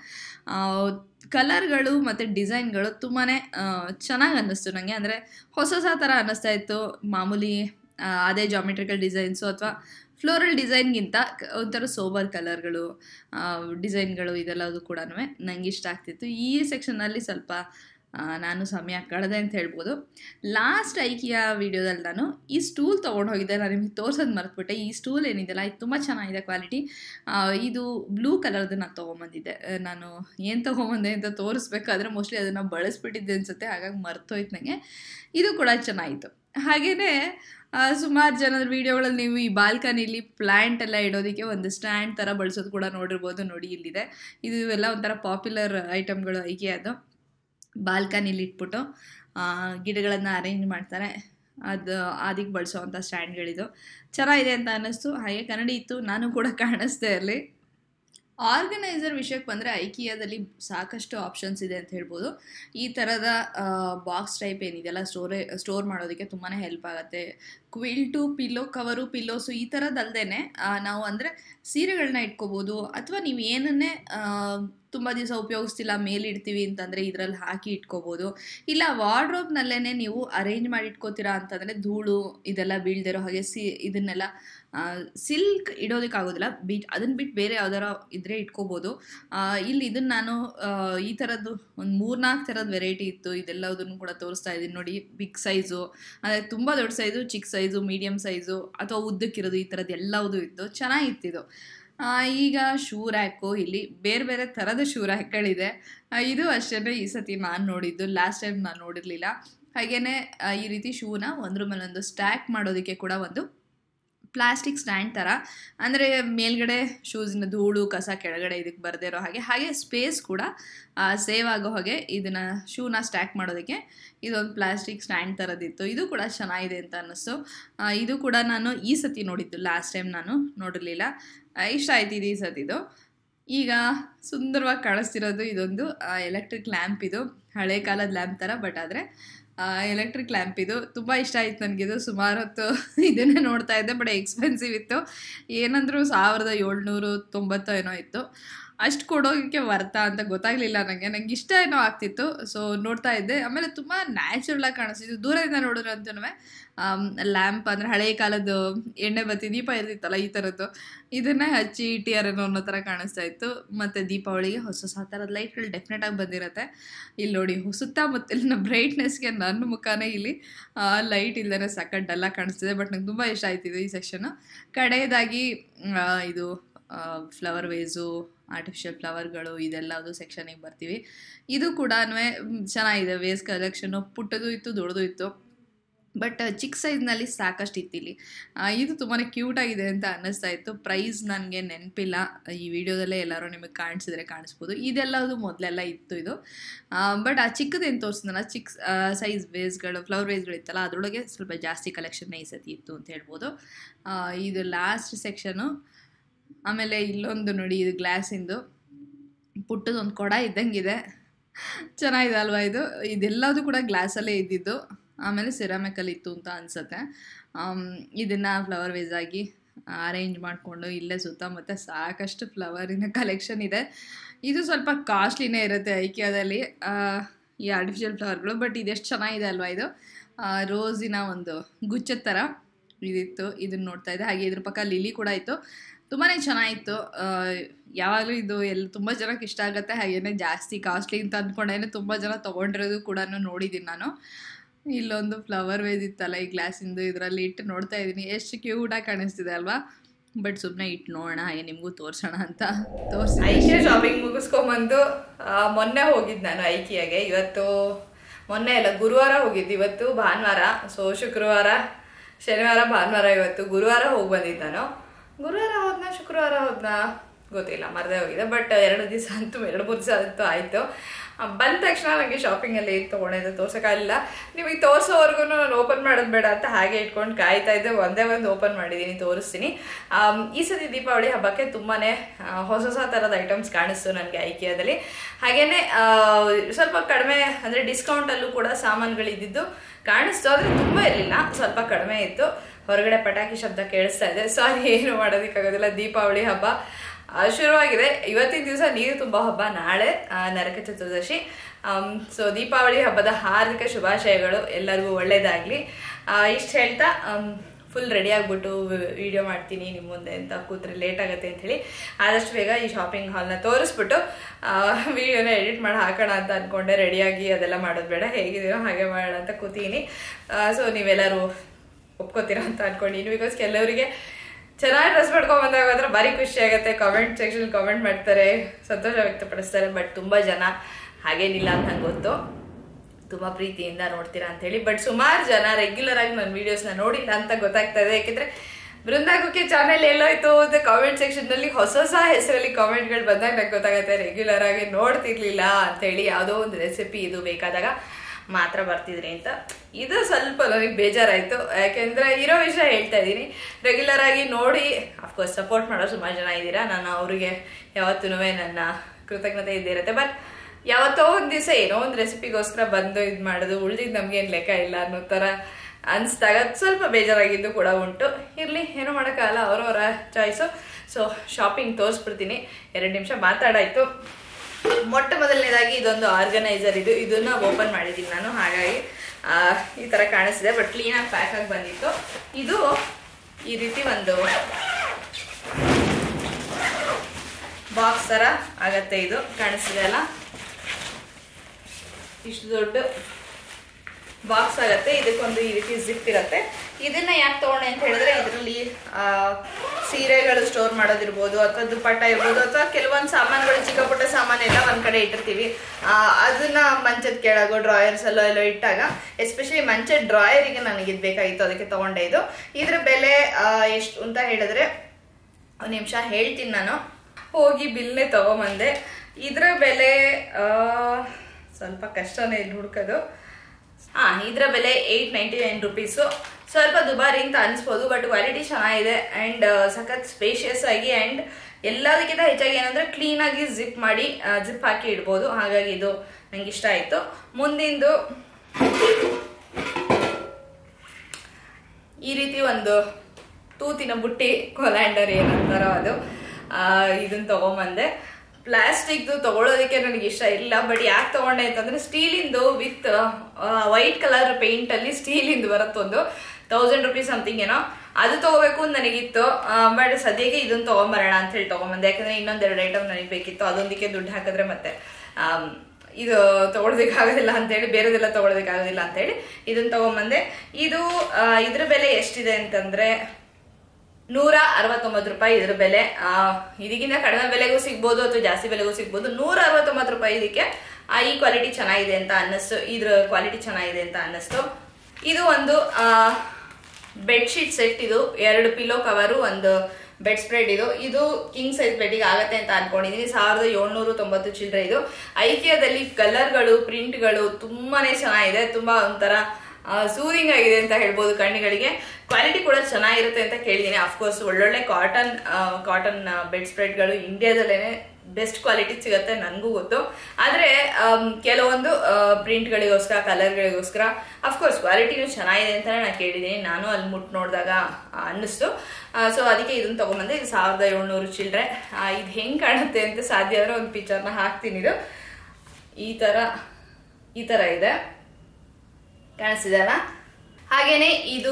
ಕಲರ್ಗಳು ಮತ್ತು ಡಿಸೈನ್ಗಳು ತುಂಬಾ ಚೆನ್ನಾಗಿ ಅನ್ನಿಸ್ತು ನನಗೆ ಅಂದರೆ ಹೊಸ ಹೊಸ ಥರ ಅನ್ನಿಸ್ತಾ ಇತ್ತು ಮಾಮೂಲಿ ಆ, ಅದೇ ಜಾಮೆಟ್ರಿಕಲ್ ಡಿಸೈನ್ಸು ಅಥವಾ ಫ್ಲೋರಲ್ ಡಿಸೈನ್ಗಿಂತ ಕ- ಒಂಥರ ಸೋಬರ್ ಕಲರ್ಗಳು ಡಿಸೈನ್ಗಳು ಇದೆಲ್ಲದು ಕೂಡ ನಂಗೆ ಇಷ್ಟ ಆಗ್ತಿತ್ತು ಈ ಸೆಕ್ಷನಲ್ಲಿ ಸ್ವಲ್ಪ ಆ, ನಾನು ಸಮಯ ಕಳೆದೆ ಅಂತ ಹೇಳ್ಬೋದು ಲಾಸ್ಟ್ ಐಕಿಯ ವೀಡಿಯೋದಲ್ಲಿ ನಾನು ಈ ಸ್ಟೂಲ್ ತೊಗೊಂಡು ಹೋಗಿದ್ದೆ ನಾನು ನಿಮಗೆ ತೋರ್ಸೋದು ಮರೆತುಬಿಟ್ಟೆ ಈ ಸ್ಟೂಲ್ ಏನಿದೆಯಲ್ಲ ಇದು ತುಂಬ ಚೆನ್ನಾಗಿದೆ ಕ್ವಾಲಿಟಿ ಇದು ಬ್ಲೂ ಕಲರ್ದು ನಾನು ತೊಗೊಂಬಂದಿದ್ದೆ ಆ, ನಾನು ಏನು ತೊಗೊಂಬಂದೆ ಅಂತ ತೋರಿಸ್ಬೇಕಾದ್ರೆ ಮೋಸ್ಟ್ಲಿ ಅದನ್ನು ಬಳಸ್ಬಿಟ್ಟಿದ್ದೆ ಅನಿಸುತ್ತೆ ಹಾಗಾಗಿ ಮರ್ತೋಯ್ತು ನನಗೆ ಇದು ಕೂಡ ಚೆನ್ನಾಗಿತ್ತು ಹಾಗೆಯೇ ಸುಮಾರು ಜನದ ವೀಡಿಯೋಗಳಲ್ಲಿ ನೀವು ಈ ಬಾಲ್ಕನಿಲಿ ಪ್ಲ್ಯಾಂಟ್ ಎಲ್ಲ ಇಡೋದಕ್ಕೆ ಒಂದು ಸ್ಟ್ಯಾಂಡ್ ಥರ ಬಳಸೋದು ಕೂಡ ನೋಡಿರ್ಬೋದು ನೋಡಿ ಇಲ್ಲಿದೆ ಇದು ಎಲ್ಲ ಒಂಥರ ಪಾಪ್ಯುಲರ್ ಐಟಮ್ಗಳು ಐಕೆ ಅದು ಬಾಲ್ಕನಿಲಿ ಇಟ್ಬಿಟ್ಟು ಗಿಡಗಳನ್ನು ಅರೇಂಜ್ ಮಾಡ್ತಾರೆ ಅದು ಅದಕ್ಕೆ ಬಳಸೋವಂಥ ಸ್ಟ್ಯಾಂಡ್ಗಳಿದು ಚೆನ್ನಾಗಿದೆ ಅಂತ ಅನ್ನಿಸ್ತು ಹಾಗೆ ಕನ್ನಡಿ ಇತ್ತು ನಾನು ಕೂಡ ಕಾಣಿಸ್ದೆ ಅಲ್ಲಿ ಆರ್ಗನೈಸರ್ ವಿಷಯಕ್ಕೆ ಬಂದರೆ ಐಕಿಯಾದಲ್ಲಿ ಸಾಕಷ್ಟು ಆಪ್ಷನ್ಸ್ ಇದೆ ಅಂತ ಹೇಳ್ಬೋದು ಈ ಥರದ ಬಾಕ್ಸ್ ಟೈಪ್ ಏನಿದೆಯಲ್ಲ ಸ್ಟೋರೇ ಸ್ಟೋರ್ ಮಾಡೋದಕ್ಕೆ ತುಂಬಾ ಹೆಲ್ಪ್ ಆಗುತ್ತೆ ಕ್ವಿಲ್ಟು ಪಿಲ್ಲೋ ಕವರು ಪಿಲ್ಲೋಸು ಈ ಥರದ್ದಲ್ದೇ ನಾವು ಅಂದರೆ ಸೀರೆಗಳನ್ನ ಇಟ್ಕೋಬೋದು ಅಥವಾ ನೀವು ಏನನ್ನೇ ತುಂಬ ದಿವಸ ಉಪಯೋಗಿಸ್ತಿಲ್ಲ ಮೇಲಿಡ್ತೀವಿ ಅಂತಂದರೆ ಇದರಲ್ಲಿ ಹಾಕಿ ಇಟ್ಕೋಬೋದು ಇಲ್ಲ ವಾರ್ಡ್ರೋಬ್ನಲ್ಲೇ ನೀವು ಅರೇಂಜ್ ಮಾಡಿ ಇಟ್ಕೋತೀರಾ ಅಂತಂದರೆ ಧೂಳು ಇದೆಲ್ಲ ಬೀಳ್ದಿರೋ ಹಾಗೆ ಸಿ ಇದನ್ನೆಲ್ಲ ಸಿಲ್ಕ್ ಇಡೋದಕ್ಕಾಗೋದಿಲ್ಲ ಬಿ ಅದನ್ನು ಬಿಟ್ಟು ಬೇರೆ ಯಾವ್ದಾರ ಇದ್ದರೆ ಇಟ್ಕೋಬೋದು ಆ, ಇಲ್ಲಿ ಇದನ್ನು ನಾನು ಆ, ಈ ಥರದ್ದು ಒಂದು ಮೂರ್ನಾಲ್ಕು ಥರದ ವೆರೈಟಿ ಇತ್ತು ಇದೆಲ್ಲದನ್ನು ಕೂಡ ತೋರಿಸ್ತಾ ಇದ್ದೀನಿ ನೋಡಿ ಬಿಗ್ ಸೈಜು ಅಂದರೆ ತುಂಬ ದೊಡ್ಡ ಸೈಜು ಚಿಕ್ಕ ಸೈಜು ಮೀಡಿಯಮ್ ಸೈಜು ಅಥವಾ ಉದ್ದಕ್ಕಿರೋದು ಈ ಥರದ್ದು ಎಲ್ಲವುದು ಇತ್ತು ಚೆನ್ನಾಗಿತ್ತು ಇದು ಆ, ಈಗ ಶೂ ರ್ಯಾಕು ಇಲ್ಲಿ ಬೇರೆ ಬೇರೆ ಥರದ ಶೂ ರ್ಯಾಕ್ಗಳಿದೆ ಆ, ಇದು ಅಷ್ಟೇ ಈ ಸತಿ ನಾನು ನೋಡಿದ್ದು ಲಾಸ್ಟ್ ಟೈಮ್ ನಾನು ನೋಡಿರಲಿಲ್ಲ ಹಾಗೆಯೇ ಈ ರೀತಿ ಶೂನ ಒಂದ್ರ ಮೇಲೊಂದು ಸ್ಟ್ಯಾಕ್ ಮಾಡೋದಕ್ಕೆ ಕೂಡ ಒಂದು ಪ್ಲಾಸ್ಟಿಕ್ ಸ್ಟ್ಯಾಂಡ್ ಥರ ಅಂದರೆ ಮೇಲ್ಗಡೆ ಶೂಸಿನ ಧೂಳು ಕಸ ಕೆಳಗಡೆ ಇದಕ್ಕೆ ಬರದೇ ಇರೋ ಹಾಗೆ ಹಾಗೆ ಸ್ಪೇಸ್ ಕೂಡ ಸೇವ್ ಆಗೋ ಹಾಗೆ ಇದನ್ನು ಶೂನ ಸ್ಟ್ಯಾಕ್ ಮಾಡೋದಕ್ಕೆ ಇದೊಂದು ಪ್ಲಾಸ್ಟಿಕ್ ಸ್ಟ್ಯಾಂಡ್ ಥರದಿತ್ತು ಇದು ಕೂಡ ಚೆನ್ನಾಗಿದೆ ಅಂತ ಅನ್ನಿಸ್ತು ಆ, ಇದು ಕೂಡ ನಾನು ಈ ಸತಿ ನೋಡಿದ್ದು ಲಾಸ್ಟ್ ಟೈಮ್ ನಾನು ನೋಡಿರಲಿಲ್ಲ ಇಷ್ಟ ಆಯ್ತು ಇದು ಈ ಸತಿದು ಈಗ ಸುಂದರವಾಗಿ ಕಾಣಿಸ್ತಿರೋದು ಇದೊಂದು ಎಲೆಕ್ಟ್ರಿಕ್ ಲ್ಯಾಂಪ್ ಇದು ಹಳೆ ಕಾಲದ ಲ್ಯಾಂಪ್ ಥರ ಬಟ್ ಆದರೆ ಎಲೆಕ್ಟ್ರಿಕ್ ಲ್ಯಾಂಪ್ ಇದು ತುಂಬ ಇಷ್ಟ ಆಯ್ತು ನನಗಿದು ಸುಮಾರು ಹೊತ್ತು ಇದನ್ನೇ ನೋಡ್ತಾ ಇದ್ದೆ ಬಟ್ ಎಕ್ಸ್ಪೆನ್ಸಿವ್ ಇತ್ತು ಏನಂದ್ರು ಸಾವಿರದ ಏಳ್ನೂರು ತೊಂಬತ್ತೋ ಏನೋ ಇತ್ತು ಅಷ್ಟು ಕೊಡೋದಕ್ಕೆ ವರ್ತಾ ಅಂತ ಗೊತ್ತಾಗಲಿಲ್ಲ ನನಗೆ ನಂಗೆ ಇಷ್ಟ ಏನೋ ಆಗ್ತಿತ್ತು ಸೊ ನೋಡ್ತಾ ಇದ್ದೆ ಆಮೇಲೆ ತುಂಬ ನ್ಯಾಚುರಲಾಗಿ ಕಾಣಿಸ್ತಿತ್ತು ದೂರದಿಂದ ನೋಡಿದ್ರೆ ಅಂತೂ ಲ್ಯಾಂಪ್ ಅಂದರೆ ಹಳೆಯ ಕಾಲದ್ದು ಎಣ್ಣೆ ಬತ್ತಿ ದೀಪ ಇರ್ತಿತ್ತಲ್ಲ ಈ ಥರದ್ದು ಇದನ್ನೇ ಹಚ್ಚಿ ಇಟ್ಟಿಯಾರೇನೋ ಅನ್ನೋ ಥರ ಕಾಣಿಸ್ತಾ ಇತ್ತು ಮತ್ತು ದೀಪಾವಳಿಗೆ ಹೊಸ ಹೊಸ ಥರದ ಲೈಟ್ಗಳು ಡೆಫಿನೆಟಾಗಿ ಬಂದಿರುತ್ತೆ ಇಲ್ಲಿ ನೋಡಿ ಸುತ್ತಮುತ್ತಲಿನ ಬ್ರೈಟ್ನೆಸ್ಗೆ ನನ್ನ ಮುಖಾನೇ ಇಲ್ಲಿ ಲೈಟ್ ಇಲ್ಲದೇ ಸಖತ್ ಡಲ್ಲ ಕಾಣಿಸ್ತಿದೆ ಬಟ್ ನಂಗೆ ತುಂಬ ಇಷ್ಟ ಆಯ್ತಿದೆ ಈ ಸೆಕ್ಷನ್ನು ಕಡೆಯದಾಗಿ ಆ, ಇದು ಫ್ಲವರ್ ವೇಸು ಆರ್ಟಿಫಿಷಿಯಲ್ ಫ್ಲವರ್ಗಳು ಇದೆಲ್ಲದು ಸೆಕ್ಷನಿಗೆ ಬರ್ತೀವಿ ಇದು ಕೂಡ ಚೆನ್ನಾಗಿದೆ ವೇಸ್ ಕಲೆಕ್ಷನು ಪುಟ್ಟದು ಇತ್ತು ದೊಡ್ಡದು ಇತ್ತು ಬಟ್ ಚಿಕ್ಕ ಸೈಜ್ನಲ್ಲಿ ಸಾಕಷ್ಟು ಇತ್ತು ಇಲ್ಲಿ ಆ, ಇದು ತುಂಬಾ ಕ್ಯೂಟಾಗಿದೆ ಅಂತ ಅನ್ನಿಸ್ತಾ ಇತ್ತು ಪ್ರೈಸ್ ನನಗೆ ನೆನಪಿಲ್ಲ ಈ ವಿಡಿಯೋದಲ್ಲೇ ಎಲ್ಲರೂ ನಿಮಗೆ ಕಾಣಿಸಿದ್ರೆ ಕಾಣಿಸ್ಬೋದು ಇದೆಲ್ಲದು ಮೊದಲೆಲ್ಲ ಇತ್ತು ಇದು ಬಟ್ ಆ ಚಿಕ್ಕದೇನು ತೋರಿಸಿದ್ನಲ್ಲ ಚಿಕ್ಕ ಸೈಜ್ ವೇಸ್ಗಳು ಫ್ಲವರ್ ವೇಸ್ಗಳು ಇತ್ತಲ್ಲ ಅದರೊಳಗೆ ಸ್ವಲ್ಪ ಜಾಸ್ತಿ ಕಲೆಕ್ಷನ್ ಈ ಸತಿ ಇತ್ತು ಅಂತ ಹೇಳ್ಬೋದು ಆ, ಇದು ಲಾಸ್ಟ್ ಸೆಕ್ಷನು ಆಮೇಲೆ ಇಲ್ಲೊಂದು ನೋಡಿ ಇದು ಗ್ಲಾಸಿಂದು ಪುಟ್ಟದೊಂದು ಕೊಡ ಇದ್ದಂಗಿದೆ ಚೆನ್ನಾಗಿದೆ ಅಲ್ವಾ ಇದು ಇದೆಲ್ಲದು ಕೂಡ ಗ್ಲಾಸಲ್ಲೇ ಇದ್ದಿದ್ದು ಆಮೇಲೆ ಸಿರಾಮಿಕಲ್ಲಿ ಇತ್ತು ಅಂತ ಅನಿಸುತ್ತೆ ಇದನ್ನು ಫ್ಲವರ್ ವೇಸ್ ಆಗಿ ಅರೇಂಜ್ ಮಾಡಿಕೊಂಡು ಇಲ್ಲೇ ಸುತ್ತಮುತ್ತ ಸಾಕಷ್ಟು ಫ್ಲವರಿನ ಕಲೆಕ್ಷನ್ ಇದೆ ಇದು ಸ್ವಲ್ಪ ಕಾಸ್ಟ್ಲಿನೇ ಇರುತ್ತೆ ಐಕಿಯಾದಲ್ಲಿ ಆ, ಈ ಆರ್ಟಿಫಿಷಿಯಲ್ ಫ್ಲವರ್ಗಳು ಬಟ್ ಇದೆಷ್ಟು ಚೆನ್ನಾಗಿದೆ ಅಲ್ವಾ ಇದು ಆ, ರೋಸಿನ ಒಂದು ಗುಚ್ಚದ ಥರ ಇದಿತ್ತು ಇದನ್ನ ನೋಡ್ತಾ ಇದ್ದೆ ಹಾಗೆ ಇದ್ರ ಪಕ್ಕ ಲಿಲಿ ಕೂಡ ಇತ್ತು ತುಂಬಾ ಚೆನ್ನಾಗಿತ್ತು ಯಾವಾಗಲೂ ಇದು ಎಲ್ಲ ತುಂಬ ಜನಕ್ಕೆ ಇಷ್ಟ ಆಗುತ್ತೆ ಹಾಗೇನೆ ಜಾಸ್ತಿ ಕಾಸ್ಟ್ಲಿ ಅಂತ ಅಂದ್ಕೊಂಡೇನೆ ತುಂಬ ಜನ ತೊಗೊಂಡಿರೋದು ಕೂಡ ನೋಡಿದ್ದೀನಿ ನಾನು ಇಲ್ಲೊಂದು ಫ್ಲವರ್ ವೇಸ್ ಇತ್ತಲ್ಲ ಈ ಗ್ಲಾಸಿಂದು ಇದರಲ್ಲಿ ಇಟ್ಟು ನೋಡ್ತಾ ಇದ್ದೀನಿ ಎಷ್ಟು ಕ್ಯೂಟಾಗಿ ಕಾಣಿಸ್ತಿದೆ ಅಲ್ವಾ ಬಟ್ ಸುಮ್ಮನೆ ಇಟ್ಟು ನೋಡೋಣ ಹಾಗೆ ನಿಮಗೂ ತೋರಿಸೋಣ ಅಂತ ತೋರಿಸಿ ಐಕಿಯಾ ಶಾಪಿಂಗ್ ಮುಗಿಸ್ಕೊಂಬಂದು ಆ, ಮೊನ್ನೆ ಹೋಗಿದ್ದು ನಾನು ಐಕಿಯಾಗೆ ಇವತ್ತು ಮೊನ್ನೆ ಅಲ್ಲ ಗುರುವಾರ ಹೋಗಿದ್ದು ಇವತ್ತು ಭಾನುವಾರ ಸೊ ಶುಕ್ರವಾರ ಶನಿವಾರ ಭಾನುವಾರ ಇವತ್ತು ಗುರುವಾರ ಹೋಗಿ ಬಂದಿದ್ದು ನಾನು ಗುರುವಾರ ಹೋದ್ನಾ ಶುಕ್ರವಾರ ಹೋದ್ನಾ ಗೊತ್ತಿಲ್ಲ ಮರದೇ ಹೋಗಿದೆ ಬಟ್ ಎರಡು ದಿವಸ ಅಂತೂ ಎರಡು ಮೂರು ದಿವಸ ಅಂತೂ ಆಯಿತು ಬಂದ ತಕ್ಷಣ ನನಗೆ ಶಾಪಿಂಗಲ್ಲಿ ಏನು ತೊಗೊಂಡಿದ್ದೆ ತೋರ್ಸೋಕ್ಕಾಗಲಿಲ್ಲ ನಿಮಗೆ ತೋರಿಸೋವರೆಗೂ ನಾನು ಓಪನ್ ಮಾಡೋದು ಬೇಡ ಅಂತ ಹಾಗೆ ಇಟ್ಕೊಂಡು ಕಾಯ್ತಾ ಇದ್ದೆ ಒಂದೇ ಒಂದು ಓಪನ್ ಮಾಡಿದ್ದೀನಿ ತೋರಿಸ್ತೀನಿ ಆಮ್, ಈ ಸತಿ ದೀಪಾವಳಿ ಹಬ್ಬಕ್ಕೆ ತುಂಬಾ ಹೊಸ ಹೊಸ ಥರದ ಐಟಮ್ಸ್ ಕಾಣಿಸ್ತು ನನಗೆ ಐಕಿಯಾದಲ್ಲಿ ಹಾಗೆಯೇ ಸ್ವಲ್ಪ ಕಡಿಮೆ ಅಂದರೆ ಡಿಸ್ಕೌಂಟಲ್ಲೂ ಕೂಡ ಸಾಮಾನುಗಳಿದ್ದಿದ್ದು ಕಾಣಿಸ್ತು ಆದರೆ ತುಂಬ ಇರಲಿಲ್ಲ ಸ್ವಲ್ಪ ಕಡಿಮೆ ಇತ್ತು ಹೊರಗಡೆ ಪಟಾಕಿ ಶಬ್ದ ಕೇಳಿಸ್ತಾ ಇದೆ ಸಾರಿ ಏನು ಮಾಡೋದಕ್ಕಾಗೋದಿಲ್ಲ ದೀಪಾವಳಿ ಹಬ್ಬ ಆ, ಶುರುವಾಗಿದೆ ಇವತ್ತಿನ ದಿವಸ ನೀರು ತುಂಬ ಹಬ್ಬ ನಾಳೆ ಆ, ನರಕ ಚತುರ್ದಶಿ ಸೊ ದೀಪಾವಳಿ ಹಬ್ಬದ ಹಾರ್ದಿಕ ಶುಭಾಶಯಗಳು ಎಲ್ಲರಿಗೂ ಒಳ್ಳೇದಾಗಲಿ ಇಷ್ಟು ಹೇಳ್ತಾ ಫುಲ್ ರೆಡಿ ಆಗಿಬಿಟ್ಟು ವಿಡಿಯೋ ಮಾಡ್ತೀನಿ ನಿಮ್ಮ ಮುಂದೆ ಅಂತ ಕೂತ್ರೆ ಲೇಟ್ ಆಗುತ್ತೆ ಅಂತ ಹೇಳಿ ಆದಷ್ಟು ಬೇಗ ಈ ಶಾಪಿಂಗ್ ಹಾಲ್ನ ತೋರಿಸ್ಬಿಟ್ಟು ವಿಡಿಯೋನ ಎಡಿಟ್ ಮಾಡಿ ಹಾಕೋಣ ಅಂತ ಅಂದ್ಕೊಂಡೆ ರೆಡಿಯಾಗಿ ಅದೆಲ್ಲ ಮಾಡೋದು ಬೇಡ ಹೇಗಿದೆಯೋ ಹಾಗೆ ಮಾಡೋಣ ಅಂತ ಕೂತೀನಿ ಸೊ ನೀವೆಲ್ಲರೂ ಒಪ್ಕೋತೀರಾ ಅಂತ ಅನ್ಕೊಂಡಿನಿ ಬಿಕಾಸ್ ಕೆಲವರಿಗೆ ಚೆನ್ನಾಗಿ ಡ್ರೆಸ್ ಮಾಡ್ಕೊಂಡ್ ಬಂದಾಗ ಮಾತ್ರ ಭಾರಿ ಖುಷಿ ಆಗುತ್ತೆ ಕಾಮೆಂಟ್ ಸೆಕ್ಷನ್ ಕಾಮೆಂಟ್ ಮಾಡ್ತಾರೆ ಸಂತೋಷ ವ್ಯಕ್ತಪಡಿಸ್ತಾರೆ ಬಟ್ ತುಂಬ ಜನ ಹಾಗೇನಿಲ್ಲ ಅಂತ ನಂಗೆ ಗೊತ್ತು ತುಂಬ ಪ್ರೀತಿಯಿಂದ ನೋಡ್ತೀರಾ ಅಂತ ಹೇಳಿ ಬಟ್ ಸುಮಾರು ಜನ ರೆಗ್ಯುಲರ್ ಆಗಿ ನನ್ನ ವಿಡಿಯೋಸ್ನ ನೋಡಿಲ್ಲ ಅಂತ ಗೊತ್ತಾಗ್ತಾ ಇದೆ ಯಾಕೆಂದ್ರೆ ಬೃಂದಾಗುಕ್ಕೆ ಚಾನೆಲ್ ಎಲ್ಲೋಯ್ತು ಅಂತ ಕಾಮೆಂಟ್ ಸೆಕ್ಷನ್ನಲ್ಲಿ ಹೊಸ ಹೊಸ ಹೆಸರಲ್ಲಿ ಕಾಮೆಂಟ್ಗಳು ಬಂದಾಗ ನಂಗೆ ಗೊತ್ತಾಗುತ್ತೆ ರೆಗ್ಯುಲರ್ ಆಗಿ ನೋಡ್ತಿರ್ಲಿಲ್ಲ ಅಂತ ಹೇಳಿ ಯಾವುದೋ ಒಂದು ರೆಸಿಪಿ ಇದು ಬೇಕಾದಾಗ ಮಾತ್ರ ಬರ್ತಿದ್ರಿ ಅಂತ ಇದು ಸ್ವಲ್ಪ ನನಗೆ ಬೇಜಾರಾಯಿತು ಯಾಕೆಂದರೆ ಇರೋ ವಿಷಯ ಹೇಳ್ತಾ ಇದ್ದೀನಿ ರೆಗ್ಯುಲರ್ ಆಗಿ ನೋಡಿ ಅಫ್ಕೋರ್ಸ್ ಸಪೋರ್ಟ್ ಮಾಡೋ ಸುಮಾರು ಜನ ಇದ್ದೀರಾ ನಾನು ಅವರಿಗೆ ಯಾವತ್ತೂ ನನ್ನ ಕೃತಜ್ಞತೆ ಇದ್ದೇ ಇರುತ್ತೆ ಬಟ್ ಯಾವತ್ತೋ ಒಂದು ದಿವಸ ಏನೋ ಒಂದು ರೆಸಿಪಿಗೋಸ್ಕರ ಬಂದು ಇದು ಮಾಡೋದು ಉಳಿದಿದ್ದು ನಮಗೇನು ಲೆಕ್ಕ ಇಲ್ಲ ಅನ್ನೋ ಥರ ಅನಿಸ್ದಾಗ ಸ್ವಲ್ಪ ಬೇಜಾರಾಗಿದ್ದು ಕೂಡ ಉಂಟು ಇರಲಿ ಏನೂ ಮಾಡೋಕ್ಕಾಗಲ್ಲ ಅವರವರ ಚಾಯ್ಸು ಸೊ ಶಾಪಿಂಗ್ ತೋರಿಸ್ಬಿಡ್ತೀನಿ ಎರಡು ನಿಮಿಷ ಮಾತಾಡಾಯಿತು ಮೊಟ್ಟ ಮೊದಲನೇದಾಗಿ ಇದೊಂದು ಆರ್ಗನೈಸರ್ ಇದು ಇದನ್ನ ಓಪನ್ ಮಾಡಿದ್ದೀನಿ ನಾನು ಹಾಗಾಗಿ ಆ, ಈ ಥರ ಕಾಣಿಸ್ತಿದೆ ಬಟ್ ಕ್ಲೀನಾಗಿ ಪ್ಯಾಕ್ ಆಗಿ ಬಂದಿತ್ತು ಇದು ಈ ರೀತಿ ಒಂದು ಬಾಕ್ಸ್ ಥರ ಆಗತ್ತೆ ಇದು ಕಾಣಿಸ್ತಿದೆ ಅಲ್ಲ ಇಷ್ಟು ದೊಡ್ಡ ಬಾಕ್ಸ್ ಆಗುತ್ತೆ ಇದಕ್ಕೊಂದು ಈ ರೀತಿ ಜಿಪ್ ಇರುತ್ತೆ ಇದನ್ನ ಯಾಕೆ ತಗೊಂಡೆ ಅಂತ ಹೇಳಿದ್ರೆ ಇದರಲ್ಲಿ ಸೀರೆಗಳು ಸ್ಟೋರ್ ಮಾಡೋದಿರ್ಬೋದು ಅಥವಾ ದುಪ್ಪಟ್ಟ ಇರ್ಬೋದು ಅಥವಾ ಕೆಲವೊಂದು ಸಾಮಾನುಗಳು ಚಿಕ್ಕ ಪುಟ್ಟ ಸಾಮಾನು ಎಲ್ಲ ಒಂದ್ ಕಡೆ ಇಟ್ಟಿರ್ತೀವಿ ಆ, ಅದನ್ನ ಮಂಚದ ಕೆಳಗೋ ಡ್ರಾಯರ್ಸ್ ಎಲ್ಲ ಎಲ್ಲ ಇಟ್ಟಾಗ ಎಸ್ಪೆಷಲಿ ಮಂಚದ ಡ್ರಾಯರಿಗೆ ನನಗೆ ಇದು ಬೇಕಾಗಿತ್ತು ಅದಕ್ಕೆ ತಗೊಂಡೆ ಇದು ಇದ್ರ ಬೆಲೆ ಆ, ಎಷ್ಟು ಅಂತ ಹೇಳಿದ್ರೆ ಒಂದು ನಿಮಿಷ ಹೇಳ್ತೀನಿ ನಾನು ಹೋಗಿ ಬಿಲ್ನೇ ತಗೊಂಬಂದೆ ಇದ್ರ ಬೆಲೆ ಆ, ಸ್ವಲ್ಪ ಕಷ್ಟನೇ ಇಲ್ಲಿ ಹುಡ್ಕೋದು ಹಾ ಇದರ ಬೆಲೆ ಏಯ್ಟ್ ನೈಂಟಿ ನೈನ್ ರುಪೀಸು ಸ್ವಲ್ಪ ದುಬಾರಿ ಅಂತ ಅನಿಸ್ಬೋದು ಬಟ್ ಕ್ವಾಲಿಟಿ ಚೆನ್ನಾಗಿದೆ ಆ್ಯಂಡ್ ಸಖತ್ ಸ್ಪೇಷಿಯಸ್ ಆಗಿ ಆ್ಯಂಡ್ ಎಲ್ಲದಕ್ಕಿಂತ ಹೆಚ್ಚಾಗಿ ಏನಂದ್ರೆ ಕ್ಲೀನಾಗಿ ಜಿಪ್ ಮಾಡಿ ಜಿಪ್ ಹಾಕಿ ಇಡ್ಬೋದು ಹಾಗಾಗಿ ಇದು ನಂಗೆ ಇಷ್ಟ ಆಯಿತು ಮುಂದಿಂದು ಈ ರೀತಿ ಒಂದು ತೂತಿನ ಬುಟ್ಟಿ ಕೊಲ್ಯಾಂಡರ್ ಏನಂತಾರೋ ಅದು ಆ, ಇದನ್ನ ತಗೊಂಬಂದೆ ಪ್ಲಾಸ್ಟಿಕ್ದು ತಗೊಳ್ಳೋದಕ್ಕೆ ನನಗೆ ಇಷ್ಟ ಇಲ್ಲ ಬಟ್ ಯಾಕೆ ತಗೊಂಡೆ ಅಂತಂದ್ರೆ ಸ್ಟೀಲಿಂದು ವಿತ್ ವೈಟ್ ಕಲರ್ ಪೇಂಟ್ ಅಲ್ಲಿ ಸ್ಟೀಲಿಂದು ಬರುತ್ತೊಂದು ತೌಸಂಡ್ ರುಪೀಸ್ ಸಮಥಿಂಗ್ ಏನೋ ಅದು ತಗೋಬೇಕು ಅಂತ ನನಗಿತ್ತು ಬಟ್ ಸದ್ಯಕ್ಕೆ ಇದನ್ನ ತಗೊಂಬರೋಣ ಅಂತ ಹೇಳಿ ತಗೊಂಬಂದೆ ಯಾಕಂದ್ರೆ ಇನ್ನೊಂದೆರಡು ಐಟಮ್ ನನಗೆ ಬೇಕಿತ್ತು ಅದೊಂದಕ್ಕೆ ದುಡ್ಡು ಹಾಕಿದ್ರೆ ಮತ್ತೆ ಆಮ್, ಇದು ತಗೊಳ್ದಕ್ಕಾಗೋದಿಲ್ಲ ಅಂತೇಳಿ ಬೇರೆದೆಲ್ಲ ತಗೊಳ್ದಕ್ಕಾಗೋದಿಲ್ಲ ಅಂತೇಳಿ ಇದನ್ನ ತಗೊಂಬಂದೆ ಇದು ಆ, ಇದ್ರ ಬೆಲೆ ಎಷ್ಟಿದೆ ಅಂತಂದ್ರೆ ನೂರ ಅರವತ್ತೊಂಬತ್ತು ರೂಪಾಯಿ ಇದ್ರ ಬೆಲೆ ಆ, ಇದಕ್ಕಿಂತ ಕಡಿಮೆ ಬೆಲೆಗೂ ಸಿಗ್ಬೋದು ಅಥವಾ ಜಾಸ್ತಿ ಬೆಲೆಗೂ ಸಿಗ್ಬೋದು ನೂರ ಅರವತ್ತೊಂಬತ್ತು ರೂಪಾಯಿ ಇದಕ್ಕೆ ಆ, ಈ ಕ್ವಾಲಿಟಿ ಚೆನ್ನಾಗಿದೆ ಅಂತ ಅನ್ನಿಸ್ತು ಇದ್ರ ಕ್ವಾಲಿಟಿ ಚೆನ್ನಾಗಿದೆ ಅಂತ ಅನ್ನಿಸ್ತು ಇದು ಒಂದು ಬೆಡ್ಶೀಟ್ ಸೆಟ್ ಇದು ಎರಡು ಪಿಲೋ ಕವರು ಒಂದು ಬೆಡ್ ಸ್ಪ್ರೆಡ್ ಇದು ಇದು ಕಿಂಗ್ ಸೈಜ್ ಬೆಡ್ಗೆ ಆಗತ್ತೆ ಅಂತ ಅನ್ಕೊಂಡಿದೀನಿ ಸಾವಿರದ ಏಳ್ನೂರ ತೊಂಬತ್ತು ಚಿಲ್ಲರೆ ಇದು ಐಕಿಯಾದಲ್ಲಿ ಕಲರ್ಗಳು ಪ್ರಿಂಟ್ಗಳು ತುಂಬಾನೇ ಚೆನ್ನಾಗಿದೆ ತುಂಬಾ ಒಂಥರ ಸೂರಿಂಗ್ ಆಗಿದೆ ಅಂತ ಹೇಳ್ಬೋದು ಕಣ್ಣಿಗಳಿಗೆ ಕ್ವಾಲಿಟಿ ಕೂಡ ಚೆನ್ನಾಗಿರುತ್ತೆ ಅಂತ ಕೇಳಿದ್ದೀನಿ ಅಫ್ಕೋರ್ಸ್ ಒಳ್ಳೊಳ್ಳೆ ಕಾಟನ್ ಕಾಟನ್ ಬೆಡ್ ಸ್ಪ್ರೆಡ್ಗಳು ಇಂಡಿಯಾದಲ್ಲೇ ಬೆಸ್ಟ್ ಕ್ವಾಲಿಟಿ ಸಿಗುತ್ತೆ ನನಗೂ ಗೊತ್ತು ಆದರೆ ಕೆಲವೊಂದು ಪ್ರಿಂಟ್ಗಳಿಗೋಸ್ಕರ ಕಲರ್ಗಳಿಗೋಸ್ಕರ ಅಫ್ಕೋರ್ಸ್ ಕ್ವಾಲಿಟಿನೂ ಚೆನ್ನಾಗಿದೆ ಅಂತಲೇ ನಾನು ಕೇಳಿದ್ದೀನಿ ನಾನು ಅಲ್ಲಿ ಮುಟ್ಟು ನೋಡಿದಾಗ ಅನ್ನಿಸ್ತು ಸೊ ಅದಕ್ಕೆ ಇದನ್ನ ತಗೊಂಬಂದೆ ಇದು ಸಾವಿರದ ಏಳ್ನೂರು ಚಿಲ್ಲರೆ ಇದು ಹೆಂಗೆ ಕಾಣುತ್ತೆ ಅಂತ ಸಾಧ್ಯ ಆದರೆ ಒಂದು ಪಿಕ್ಚರ್ನ ಹಾಕ್ತೀನಿ ಇದು ಈ ಥರ ಈ ಥರ ಇದೆ ಕಾಣಿಸ್ತಿದೆ ಅಲ್ಲ ಹಾಗೇನೆ ಇದು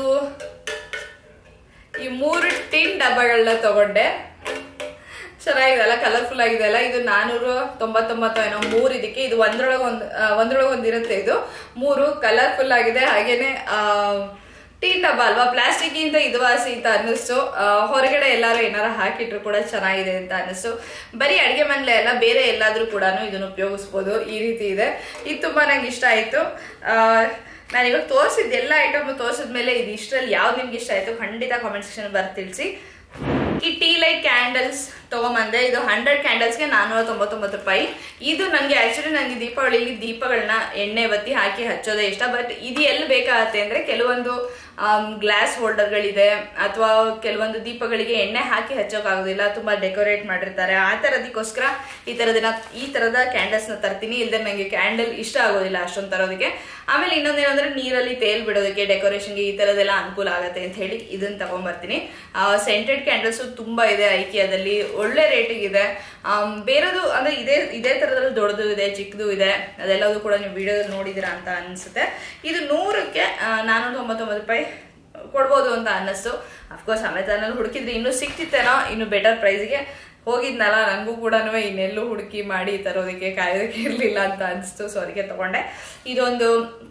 ಈ ಮೂರು ಟಿನ್ ಡಬ್ಬಗಳನ್ನ ತಗೊಂಡೆ ಚೆನ್ನಾಗಿದೆ ಅಲ್ಲ ಕಲರ್ಫುಲ್ ಆಗಿದೆ ಅಲ್ಲ ಇದು ನಾನೂರು ತೊಂಬತ್ತೊಂಬತ್ತು ಏನೋ ಮೂರು ಇದಕ್ಕೆ ಇದು ಒಂದ್ರೊಳಗೆ ಒಂದು ಒಂದ್ರೊಳಗೆ ಒಂದು ಇರುತ್ತೆ ಇದು ಮೂರು ಕಲರ್ಫುಲ್ ಆಗಿದೆ ಹಾಗೇನೆ ಆ, ಟೀನ್ ಡಬ್ಬ ಅಲ್ವಾ ಪ್ಲಾಸ್ಟಿಕ್ ಇಂದ ಇದು ವಾಸಿ ಅಂತ ಅನ್ನಿಸ್ತು ಆ, ಹೊರಗಡೆ ಎಲ್ಲಾರು ಏನಾರ ಹಾಕಿಟ್ರು ಕೂಡ ಚೆನ್ನಾಗಿದೆ ಅಂತ ಅನ್ನಿಸ್ತು ಬರೀ ಅಡಿಗೆ ಮನೇಲೆ ಅಲ್ಲ ಬೇರೆ ಎಲ್ಲಾದ್ರೂ ಕೂಡ ಇದನ್ನು ಉಪಯೋಗಿಸ್ಬೋದು ಈ ರೀತಿ ಇದೆ ಇದು ತುಂಬಾ ನಂಗೆ ಇಷ್ಟ ಆಯ್ತು ಆ, ನಾನು ಇವಾಗ ತೋರಿಸಿದ ಎಲ್ಲ ಐಟಮ್ ತೋರಿಸಿದ್ಮೇಲೆ ಇದು ಇಷ್ಟರಲ್ಲಿ ಯಾವ್ದು ನಿಮ್ಗೆ ಇಷ್ಟ ಆಯ್ತು ಖಂಡಿತ ಕಾಮೆಂಟ್ ಸೆಕ್ಷನ್ ಬರ್ ತಿಳಿಸಿ ಈ ಟೀ ಲೈಟ್ ಕ್ಯಾಂಡಲ್ಸ್ ತಗೊಂಬಂದೆ ಇದು ಹಂಡ್ರೆಡ್ ಕ್ಯಾಂಡಲ್ಸ್ಗೆ ನಾನ್ನೂರ ತೊಂಬತ್ತೊಂಬತ್ತು ರೂಪಾಯಿ ಇದು ನನಗೆ ಆಕ್ಚುಲಿ ನನಗೆ ದೀಪಾವಳಿಲಿ ದೀಪಗಳನ್ನ ಎಣ್ಣೆ ಬತ್ತಿ ಹಾಕಿ ಹಚ್ಚೋದೇ ಇಷ್ಟ ಬಟ್ ಇದು ಎಲ್ಲಿ ಬೇಕಾಗತ್ತೆ ಅಂದ್ರೆ ಕೆಲವೊಂದು ಗ್ಲಾಸ್ ಹೋಲ್ಡರ್ಗಳಿದೆ ಅಥವಾ ಕೆಲವೊಂದು ದೀಪಗಳಿಗೆ ಎಣ್ಣೆ ಹಾಕಿ ಹಚ್ಚೋಕ್ಕಾಗೋದಿಲ್ಲ ತುಂಬಾ ಡೆಕೋರೇಟ್ ಮಾಡಿರ್ತಾರೆ ಆ ಥರದಕ್ಕೋಸ್ಕರ ಈ ಥರದನ್ನ ಈ ಥರದ ಕ್ಯಾಂಡಲ್ಸ್ನ ತರ್ತೀನಿ ಇಲ್ಲದೆ ನನಗೆ ಕ್ಯಾಂಡಲ್ ಇಷ್ಟ ಆಗೋದಿಲ್ಲ ಅಷ್ಟೊಂದು ತರೋದಕ್ಕೆ ಆಮೇಲೆ ಇನ್ನೊಂದೇನಂದ್ರೆ ನೀರಲ್ಲಿ ತೇಲ್ ಬಿಡೋದಕ್ಕೆ ಡೆಕೋರೇಷನ್ಗೆ ಈ ಥರದ್ದೆಲ್ಲ ಅನುಕೂಲ ಆಗುತ್ತೆ ಅಂತ ಹೇಳಿ ಇದನ್ನ ತಗೊಂಬರ್ತೀನಿ ಸೆಂಟೆಡ್ ಕ್ಯಾಂಡಲ್ಸು ತುಂಬಾ ಇದೆ ಐಕಿಯಾದಲ್ಲಿ ಒಳ್ಳೆ ರೇಟಿಗಿದೆ ಬೇರೆದು ಅಂದ್ರೆ ಇದೇ ಇದೇ ಥರದಲ್ಲಿ ದೊಡ್ಡದು ಇದೆ ಚಿಕ್ಕದು ಇದೆ ಅದೆಲ್ಲವೂ ಕೂಡ ನೀವು ವಿಡಿಯೋದಲ್ಲಿ ನೋಡಿದ್ದೀರಾ ಅಂತ ಅನಿಸುತ್ತೆ ಇದು ನೂರಕ್ಕೆ ನಾನ್ನೂರ ತೊಂಬತ್ತೊಂಬತ್ತು ರೂಪಾಯಿ ಕೊಡ್ಬೋದು ಅಂತ ಅನ್ನಿಸ್ತು ಅಫ್ಕೋರ್ಸ್ ಅಮೆಝಾನಲ್ಲಿ ಹುಡುಕಿದ್ರೆ ಇನ್ನೂ ಸಿಕ್ತಿತ್ತೇನೋ ಇನ್ನು ಬೆಟರ್ ಪ್ರೈಸ್ಗೆ ಹೋಗಿದ್ನಲ್ಲ ನನಗೂ ಕೂಡ ಇನ್ನೆಲ್ಲೂ ಹುಡುಕಿ ಮಾಡಿ ತರೋದಕ್ಕೆ ಕಾಯೋದಕ್ಕೆ ಇರಲಿಲ್ಲ ಅಂತ ಅನಿಸ್ತು ಸೊ ಅದಕ್ಕೆ ತಗೊಂಡೆ ಇದೊಂದು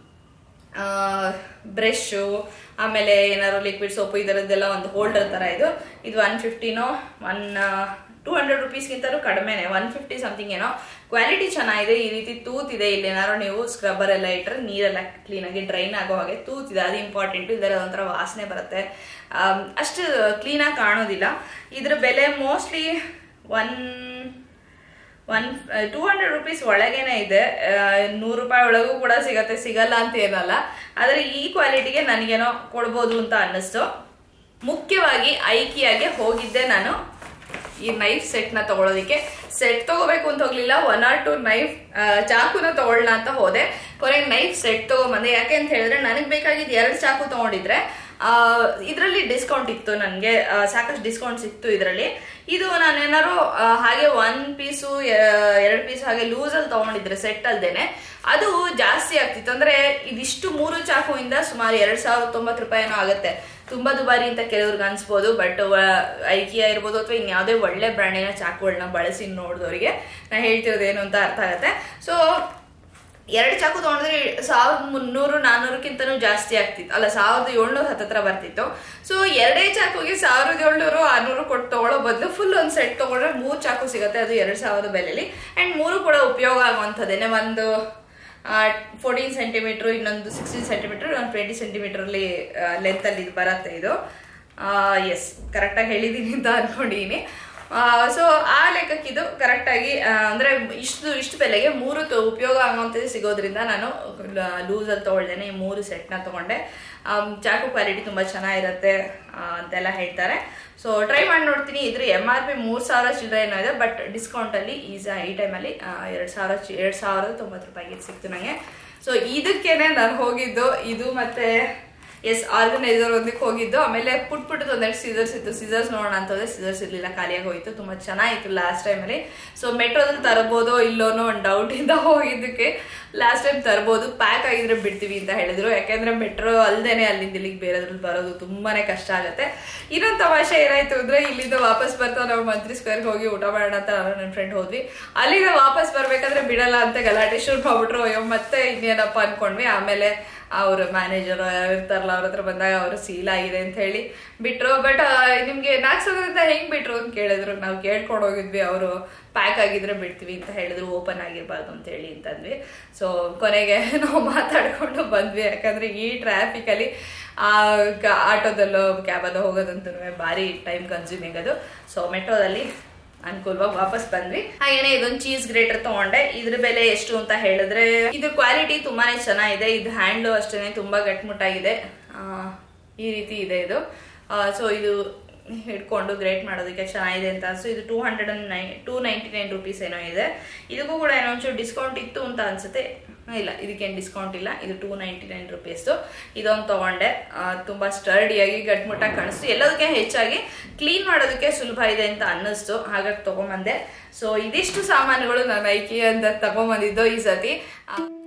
ಬ್ರಷು ಆಮೇಲೆ ಏನಾದ್ರು ಲಿಕ್ವಿಡ್ ಸೋಪು ಈ ಥರದ್ದೆಲ್ಲ ಒಂದು ಹೋಲ್ಡರ್ ಥರ ಇದು ಇದು ಒನ್ ಫಿಫ್ಟಿನೋ ಒನ್ ಟೂ ಹಂಡ್ರೆಡ್ ರುಪೀಸ್ಗಿಂತಲೂ ಕಡಿಮೆನೆ ಒನ್ ಫಿಫ್ಟಿ ಸಮಥಿಂಗ್ ಏನೋ ಕ್ವಾಲಿಟಿ ಚೆನ್ನಾಗಿದೆ ಈ ರೀತಿ ತೂತಿದೆ ಇಲ್ಲಿ ಏನಾದ್ರು ನೀವು ಸ್ಕ್ರಬ್ಬರ್ ಎಲ್ಲ ಇಟ್ಟರೆ ನೀರೆಲ್ಲ ಕ್ಲೀನಾಗಿ ಡ್ರೈನ್ ಆಗೋ ಹಾಗೆ ತೂತಿದೆ ಅದು ಇಂಪಾರ್ಟೆಂಟ್ ಇದರ ಒಂಥರ ವಾಸನೆ ಬರುತ್ತೆ ಆಮ್, ಅಷ್ಟು ಕ್ಲೀನಾಗಿ ಕಾಣೋದಿಲ್ಲ ಇದ್ರ ಬೆಲೆ mostly one one two hundred rupees ಒಳಗೇನೆ ಇದೆ ನೂರು ರೂಪಾಯಿ ಒಳಗೂ ಕೂಡ ಸಿಗತ್ತೆ ಸಿಗಲ್ಲ ಅಂತ ಏನಲ್ಲ ಆದರೆ ಈ ಕ್ವಾಲಿಟಿಗೆ ನನಗೇನೋ ಕೊಡ್ಬೋದು ಅಂತ ಅನ್ನಿಸ್ತು ಮುಖ್ಯವಾಗಿ ಐಕಿಯಾಗೆ ಹೋಗಿದ್ದೆ ನಾನು ಈ ನೈಫ್ ಸೆಟ್ನ ತಗೊಳ್ಳೋದಕ್ಕೆ ಸೆಟ್ ತಗೋಬೇಕು ಅಂತ ಹೋಗ್ಲಿಲ್ಲ ಒನ್ ಆರ್ ಟು ನೈಫ್ ಚಾಕುನ ತಗೊಳ್ಳೋಣ ಅಂತ ಹೋದೆ ಕೊನೆಗೆ ನೈಫ್ ಸೆಟ್ ತಗೊಂಬಂದೆ ಯಾಕೆ ಅಂತ ಹೇಳಿದ್ರೆ ನನಗೆ ಬೇಕಾಗಿದ್ದು ಎರಡು ಚಾಕು ತಗೊಂಡಿದ್ರೆ ಇದರಲ್ಲಿ ಡಿಸ್ಕೌಂಟ್ ಇತ್ತು ನನಗೆ ಸಾಕಷ್ಟು ಡಿಸ್ಕೌಂಟ್ ಸಿಕ್ತು ಇದರಲ್ಲಿ ಇದು ನಾನೇನಾದ್ರು ಆ, ಹಾಗೆ ಒನ್ ಪೀಸು ಎರಡು ಪೀಸ್ ಹಾಗೆ ಲೂಸಲ್ಲಿ ತಗೊಂಡಿದ್ರೆ ಸೆಟ್ ಅಲ್ದೇನೆ ಅದು ಜಾಸ್ತಿ ಆಗ್ತಿತ್ತು ಅಂದ್ರೆ ಇದಿಷ್ಟು ಮೂರು ಚಾಕುವಿಂದ ಸುಮಾರು ಎರಡ್ ಸಾವಿರದ ತೊಂಬತ್ತು ರೂಪಾಯಿನೋ ಆಗುತ್ತೆ ತುಂಬಾ ದುಬಾರಿ ಅಂತ ಕೆಲವ್ರಿಗೆ ಅನ್ಸ್ಬೋದು ಬಟ್ ಐಕಿಯಾ ಇರ್ಬೋದು ಅಥವಾ ಇನ್ಯಾವುದೇ ಒಳ್ಳೆ ಬ್ರ್ಯಾಂಡಿನ ಚಾಕುಗಳನ್ನ ಬಳಸಿ ನೋಡಿದವರಿಗೆ ನಾ ಹೇಳ್ತಿರೋದು ಏನು ಅಂತ ಅರ್ಥ ಆಗುತ್ತೆ ಸೊ ಎರಡು ಚಾಕು ತಗೊಂಡ್ರೆ ಸಾವಿರದ ಮುನ್ನೂರು ನಾನ್ನೂರಕ್ಕಿಂತನೂ ಜಾಸ್ತಿ ಆಗ್ತಿತ್ತು ಅಲ್ಲ ಸಾವಿರದ ಏಳ್ನೂರ ಹತ್ತತ್ರ ಬರ್ತಿತ್ತು ಸೊ ಎರಡೇ ಚಾಕುಗೆ ಸಾವಿರದ ಏಳ್ನೂರು ಆರ್ನೂರು ಕೊಟ್ಟು ತಗೊಳ್ಳೋ ಬದಲು ಫುಲ್ ಒಂದು ಸೆಟ್ ತಗೊಂಡ್ರೆ ಮೂರು ಚಾಕು ಸಿಗುತ್ತೆ ಅದು ಎರಡು ಸಾವಿರದ ಬೆಲೆಯಲ್ಲಿ ಆ್ಯಂಡ್ ಮೂರು ಕೂಡ ಉಪಯೋಗ ಆಗುವಂಥದ್ದೇನೆ ಒಂದು ಫೋರ್ಟೀನ್ ಸೆಂಟಿಮೀಟ್ರ್ ಇನ್ನೊಂದು ಸಿಕ್ಸ್ಟೀನ್ ಸೆಂಟಿಮೀಟ್ರ್ ಒಂದು ಟ್ವೆಂಟಿ ಸೆಂಟಿಮೀಟ್ರಲ್ಲಿ ಲೆಂತಲ್ಲಿ ಇದು ಬರುತ್ತೆ ಇದು ಎಸ್ ಕರೆಕ್ಟಾಗಿ ಹೇಳಿದ್ದೀನಿ ಅಂತ ಅನ್ಕೊಂಡಿದ್ದೀನಿ ಸೊ ಆ ಲೆಕ್ಕಕ್ಕೆ ಇದು ಕರೆಕ್ಟಾಗಿ ಅಂದರೆ ಇಷ್ಟು ಇಷ್ಟು ಬೆಲೆಗೆ ಮೂರು ತ- ಉಪಯೋಗ ಆಗುವಂಥದ್ದು ಸಿಗೋದ್ರಿಂದ ನಾನು ಲೂಸಲ್ಲಿ ತೊಗೊಳ್ದೇನೆ ಈ ಮೂರು ಸೆಟ್ನ ತೊಗೊಂಡೆ ಆಮ್, ಚಾಕು ಕ್ವಾಲಿಟಿ ತುಂಬ ಚೆನ್ನಾಗಿರುತ್ತೆ ಆ, ಅಂತೆಲ್ಲ ಹೇಳ್ತಾರೆ ಸೊ ಟ್ರೈ ಮಾಡಿ ನೋಡ್ತೀನಿ ಇದ್ರ ಎಮ್ ಆರ್ ಪಿ ಮೂರು ಸಾವಿರ ಚಿಲ್ಲರೆ ಏನೋ ಇದೆ ಬಟ್ ಡಿಸ್ಕೌಂಟಲ್ಲಿ ಈಸ ಈ ಟೈಮಲ್ಲಿ ಎರಡು ಸಾವಿರ ಚಿ ಎರಡು ಸಾವಿರದ ತೊಂಬತ್ತು ರೂಪಾಯಿಗೆ ಇದು ಸಿಕ್ತು ನನಗೆ ಸೊ ಇದಕ್ಕೇನೆ ನಾನು ಹೋಗಿದ್ದು ಇದು ಮತ್ತೆ ಎಸ್ ಆರ್ಗನೈಸರ್ ಒಂದಕ್ಕೆ ಹೋಗಿದ್ದು ಆಮೇಲೆ ಪುಟ್ ಪುಟ್ಟದ ಒಂದೆರಡು ಸೀಸರ್ಸ್ ಇತ್ತು ಸೀಸರ್ಸ್ ನೋಡೋಣ ಅಂತ ಹೋದ್ರೆ ಸೀಸರ್ಸ್ ಇರಲಿಲ್ಲ ಖಾಲಿಯಾಗಿ ಹೋಯಿತು ತುಂಬ ಚೆನ್ನಾಗಿತ್ತು ಲಾಸ್ಟ್ ಟೈಮಲ್ಲಿ ಸೊ ಮೆಟ್ರೋದಲ್ಲಿ ತರಬೋದೋ ಇಲ್ಲೋನೋ ಒಂದು ಡೌಟಿಂದ ಹೋಗಿದ್ದಕ್ಕೆ ಲಾಸ್ಟ್ ಟೈಮ್ ತರ್ಬೋದು ಪ್ಯಾಕ್ ಆಗಿದ್ರೆ ಬಿಡ್ತೀವಿ ಅಂತ ಹೇಳಿದ್ರು ಯಾಕೆಂದ್ರೆ ಮೆಟ್ರೋ ಅಲ್ದೇನೆ ಅಲ್ಲಿಂದ ಇಲ್ಲಿಗೆ ಬೇರೆದ್ರಲ್ಲಿ ಬರೋದು ತುಂಬಾನೇ ಕಷ್ಟ ಆಗುತ್ತೆ ಇನ್ನೊಂದು ತಮಾಷೆ ಏನಾಯ್ತು ಅಂದ್ರೆ ಇಲ್ಲಿಂದ ವಾಪಸ್ ಬರ್ತಾ ನಾವು ಮಂತ್ರಿ ಸ್ಕ್ವೇರ್ಗೆ ಹೋಗಿ ಊಟ ಮಾಡೋಣ ಅಂತ ನಾನು ನನ್ನ ಫ್ರೆಂಡ್ ಹೋದ್ವಿ ಅಲ್ಲಿಂದ ವಾಪಸ್ ಬರ್ಬೇಕಾದ್ರೆ ಬಿಡಲ್ಲ ಅಂತ ಗಲಾಟೆ ಶುರು ಮಾಡ್ಬಿಟ್ರು ಅಯ್ಯೋ ಮತ್ತೆ ಇನ್ನೇನಪ್ಪ ಅನ್ಕೊಂಡ್ವಿ ಆಮೇಲೆ ಅವ್ರ ಮ್ಯಾನೇಜರ್ ಇರ್ತಾರಲ್ಲ ಅವ್ರ ಹತ್ರ ಬಂದಾಗ ಅವರು ಸೀಲ್ ಆಗಿದೆ ಅಂತ ಹೇಳಿ ಬಿಟ್ರು ಬಟ್ ನಿಮ್ಗೆ ನಾಲ್ಕು ಸಾವಿರದಿಂದ ಹೆಂಗ್ ಬಿಟ್ರು ಅಂತ ಕೇಳಿದ್ರು ನಾವು ಕೇಳ್ಕೊಂಡು ಹೋಗಿದ್ವಿ ಅವರು ಪ್ಯಾಕ್ ಆಗಿದ್ರೆ ಬಿಡ್ತೀವಿ ಅಂತ ಹೇಳಿದ್ರು ಓಪನ್ ಆಗಿರ್ಬಾರ್ದು ಅಂತ ಹೇಳಿ ಅಂತಂದ್ವಿ ಸೊ ಕೊನೆಗೆ ನಾವು ಮಾತಾಡ್ಕೊಂಡು ಬಂದ್ವಿ ಯಾಕಂದ್ರೆ ಈ ಟ್ರಾಫಿಕಲ್ಲಿ ಆ ಆಟೋದಲ್ಲೋ ಕ್ಯಾಬಲ್ಲೋ ಹೋಗೋದಂತೂ ಭಾರಿ ಟೈಮ್ ಕನ್ಸ್ಯೂಮಿಂಗ್ ಅದು ಸೊ ಮೆಟ್ರೋದಲ್ಲಿ ಅನುಕೂಲವಾಗಿ ವಾಪಸ್ ಬಂದ್ವಿ ಹಾಗೇನೆ ಇದೊಂದು ಚೀಸ್ ಗ್ರೇಟರ್ ತಗೊಂಡೆ ಇದ್ರ ಬೆಲೆ ಎಷ್ಟು ಅಂತ ಹೇಳಿದ್ರೆ ಇದ್ರ ಕ್ವಾಲಿಟಿ ತುಂಬಾನೇ ಚೆನ್ನಾಗಿದೆ ಇದು ಹ್ಯಾಂಡ್ಲು ಅಷ್ಟೇನೆ ತುಂಬಾ ಗಟ್ಮುಟ್ಟಾಗಿದೆ ಆ, ಈ ರೀತಿ ಇದೆ ಇದು ಸೊ ಇದು ಹಿಡ್ಕೊಂಡು ಗ್ರೇಟ್ ಮಾಡೋದಕ್ಕೆ ಚೆನ್ನಾಗಿದೆ ಅಂತ ಸೊ ಇದು two hundred and nine two ninety nine rupees ಏನೋ ಇದೆ ಇದಕ್ಕೂ ಕೂಡ ಏನೋ ಒಂಚೂರು ಡಿಸ್ಕೌಂಟ್ ಇತ್ತು ಅಂತ ಅನ್ಸುತ್ತೆ ಇಲ್ಲ ಇದಕ್ಕೇನು ಡಿಸ್ಕೌಂಟ್ ಇಲ್ಲ ಇದು ಟೂ ನೈಂಟಿ ನೈನ್ ರುಪೀಸ್ದು ಇದೊಂದು ತೊಗೊಂಡೆ ಆ, ತುಂಬಾ ಸ್ಟರ್ಡಿಯಾಗಿ ಗಟ್ಮುಟ್ಟಾಗಿ ಕಾಣಿಸ್ತು ಎಲ್ಲದಕ್ಕೆ ಹೆಚ್ಚಾಗಿ ಕ್ಲೀನ್ ಮಾಡೋದಕ್ಕೆ ಸುಲಭ ಇದೆ ಅಂತ ಅನ್ನಿಸ್ತು ಹಾಗಾಗಿ ತೊಗೊಂಬಂದೆ ಸೊ ಇದಿಷ್ಟು ಸಾಮಾನುಗಳು ನಾನು ಐಕಿ ಅಂತ ತಗೊಂಬಂದಿದ್ದು ಈ ಸತಿ ಆ,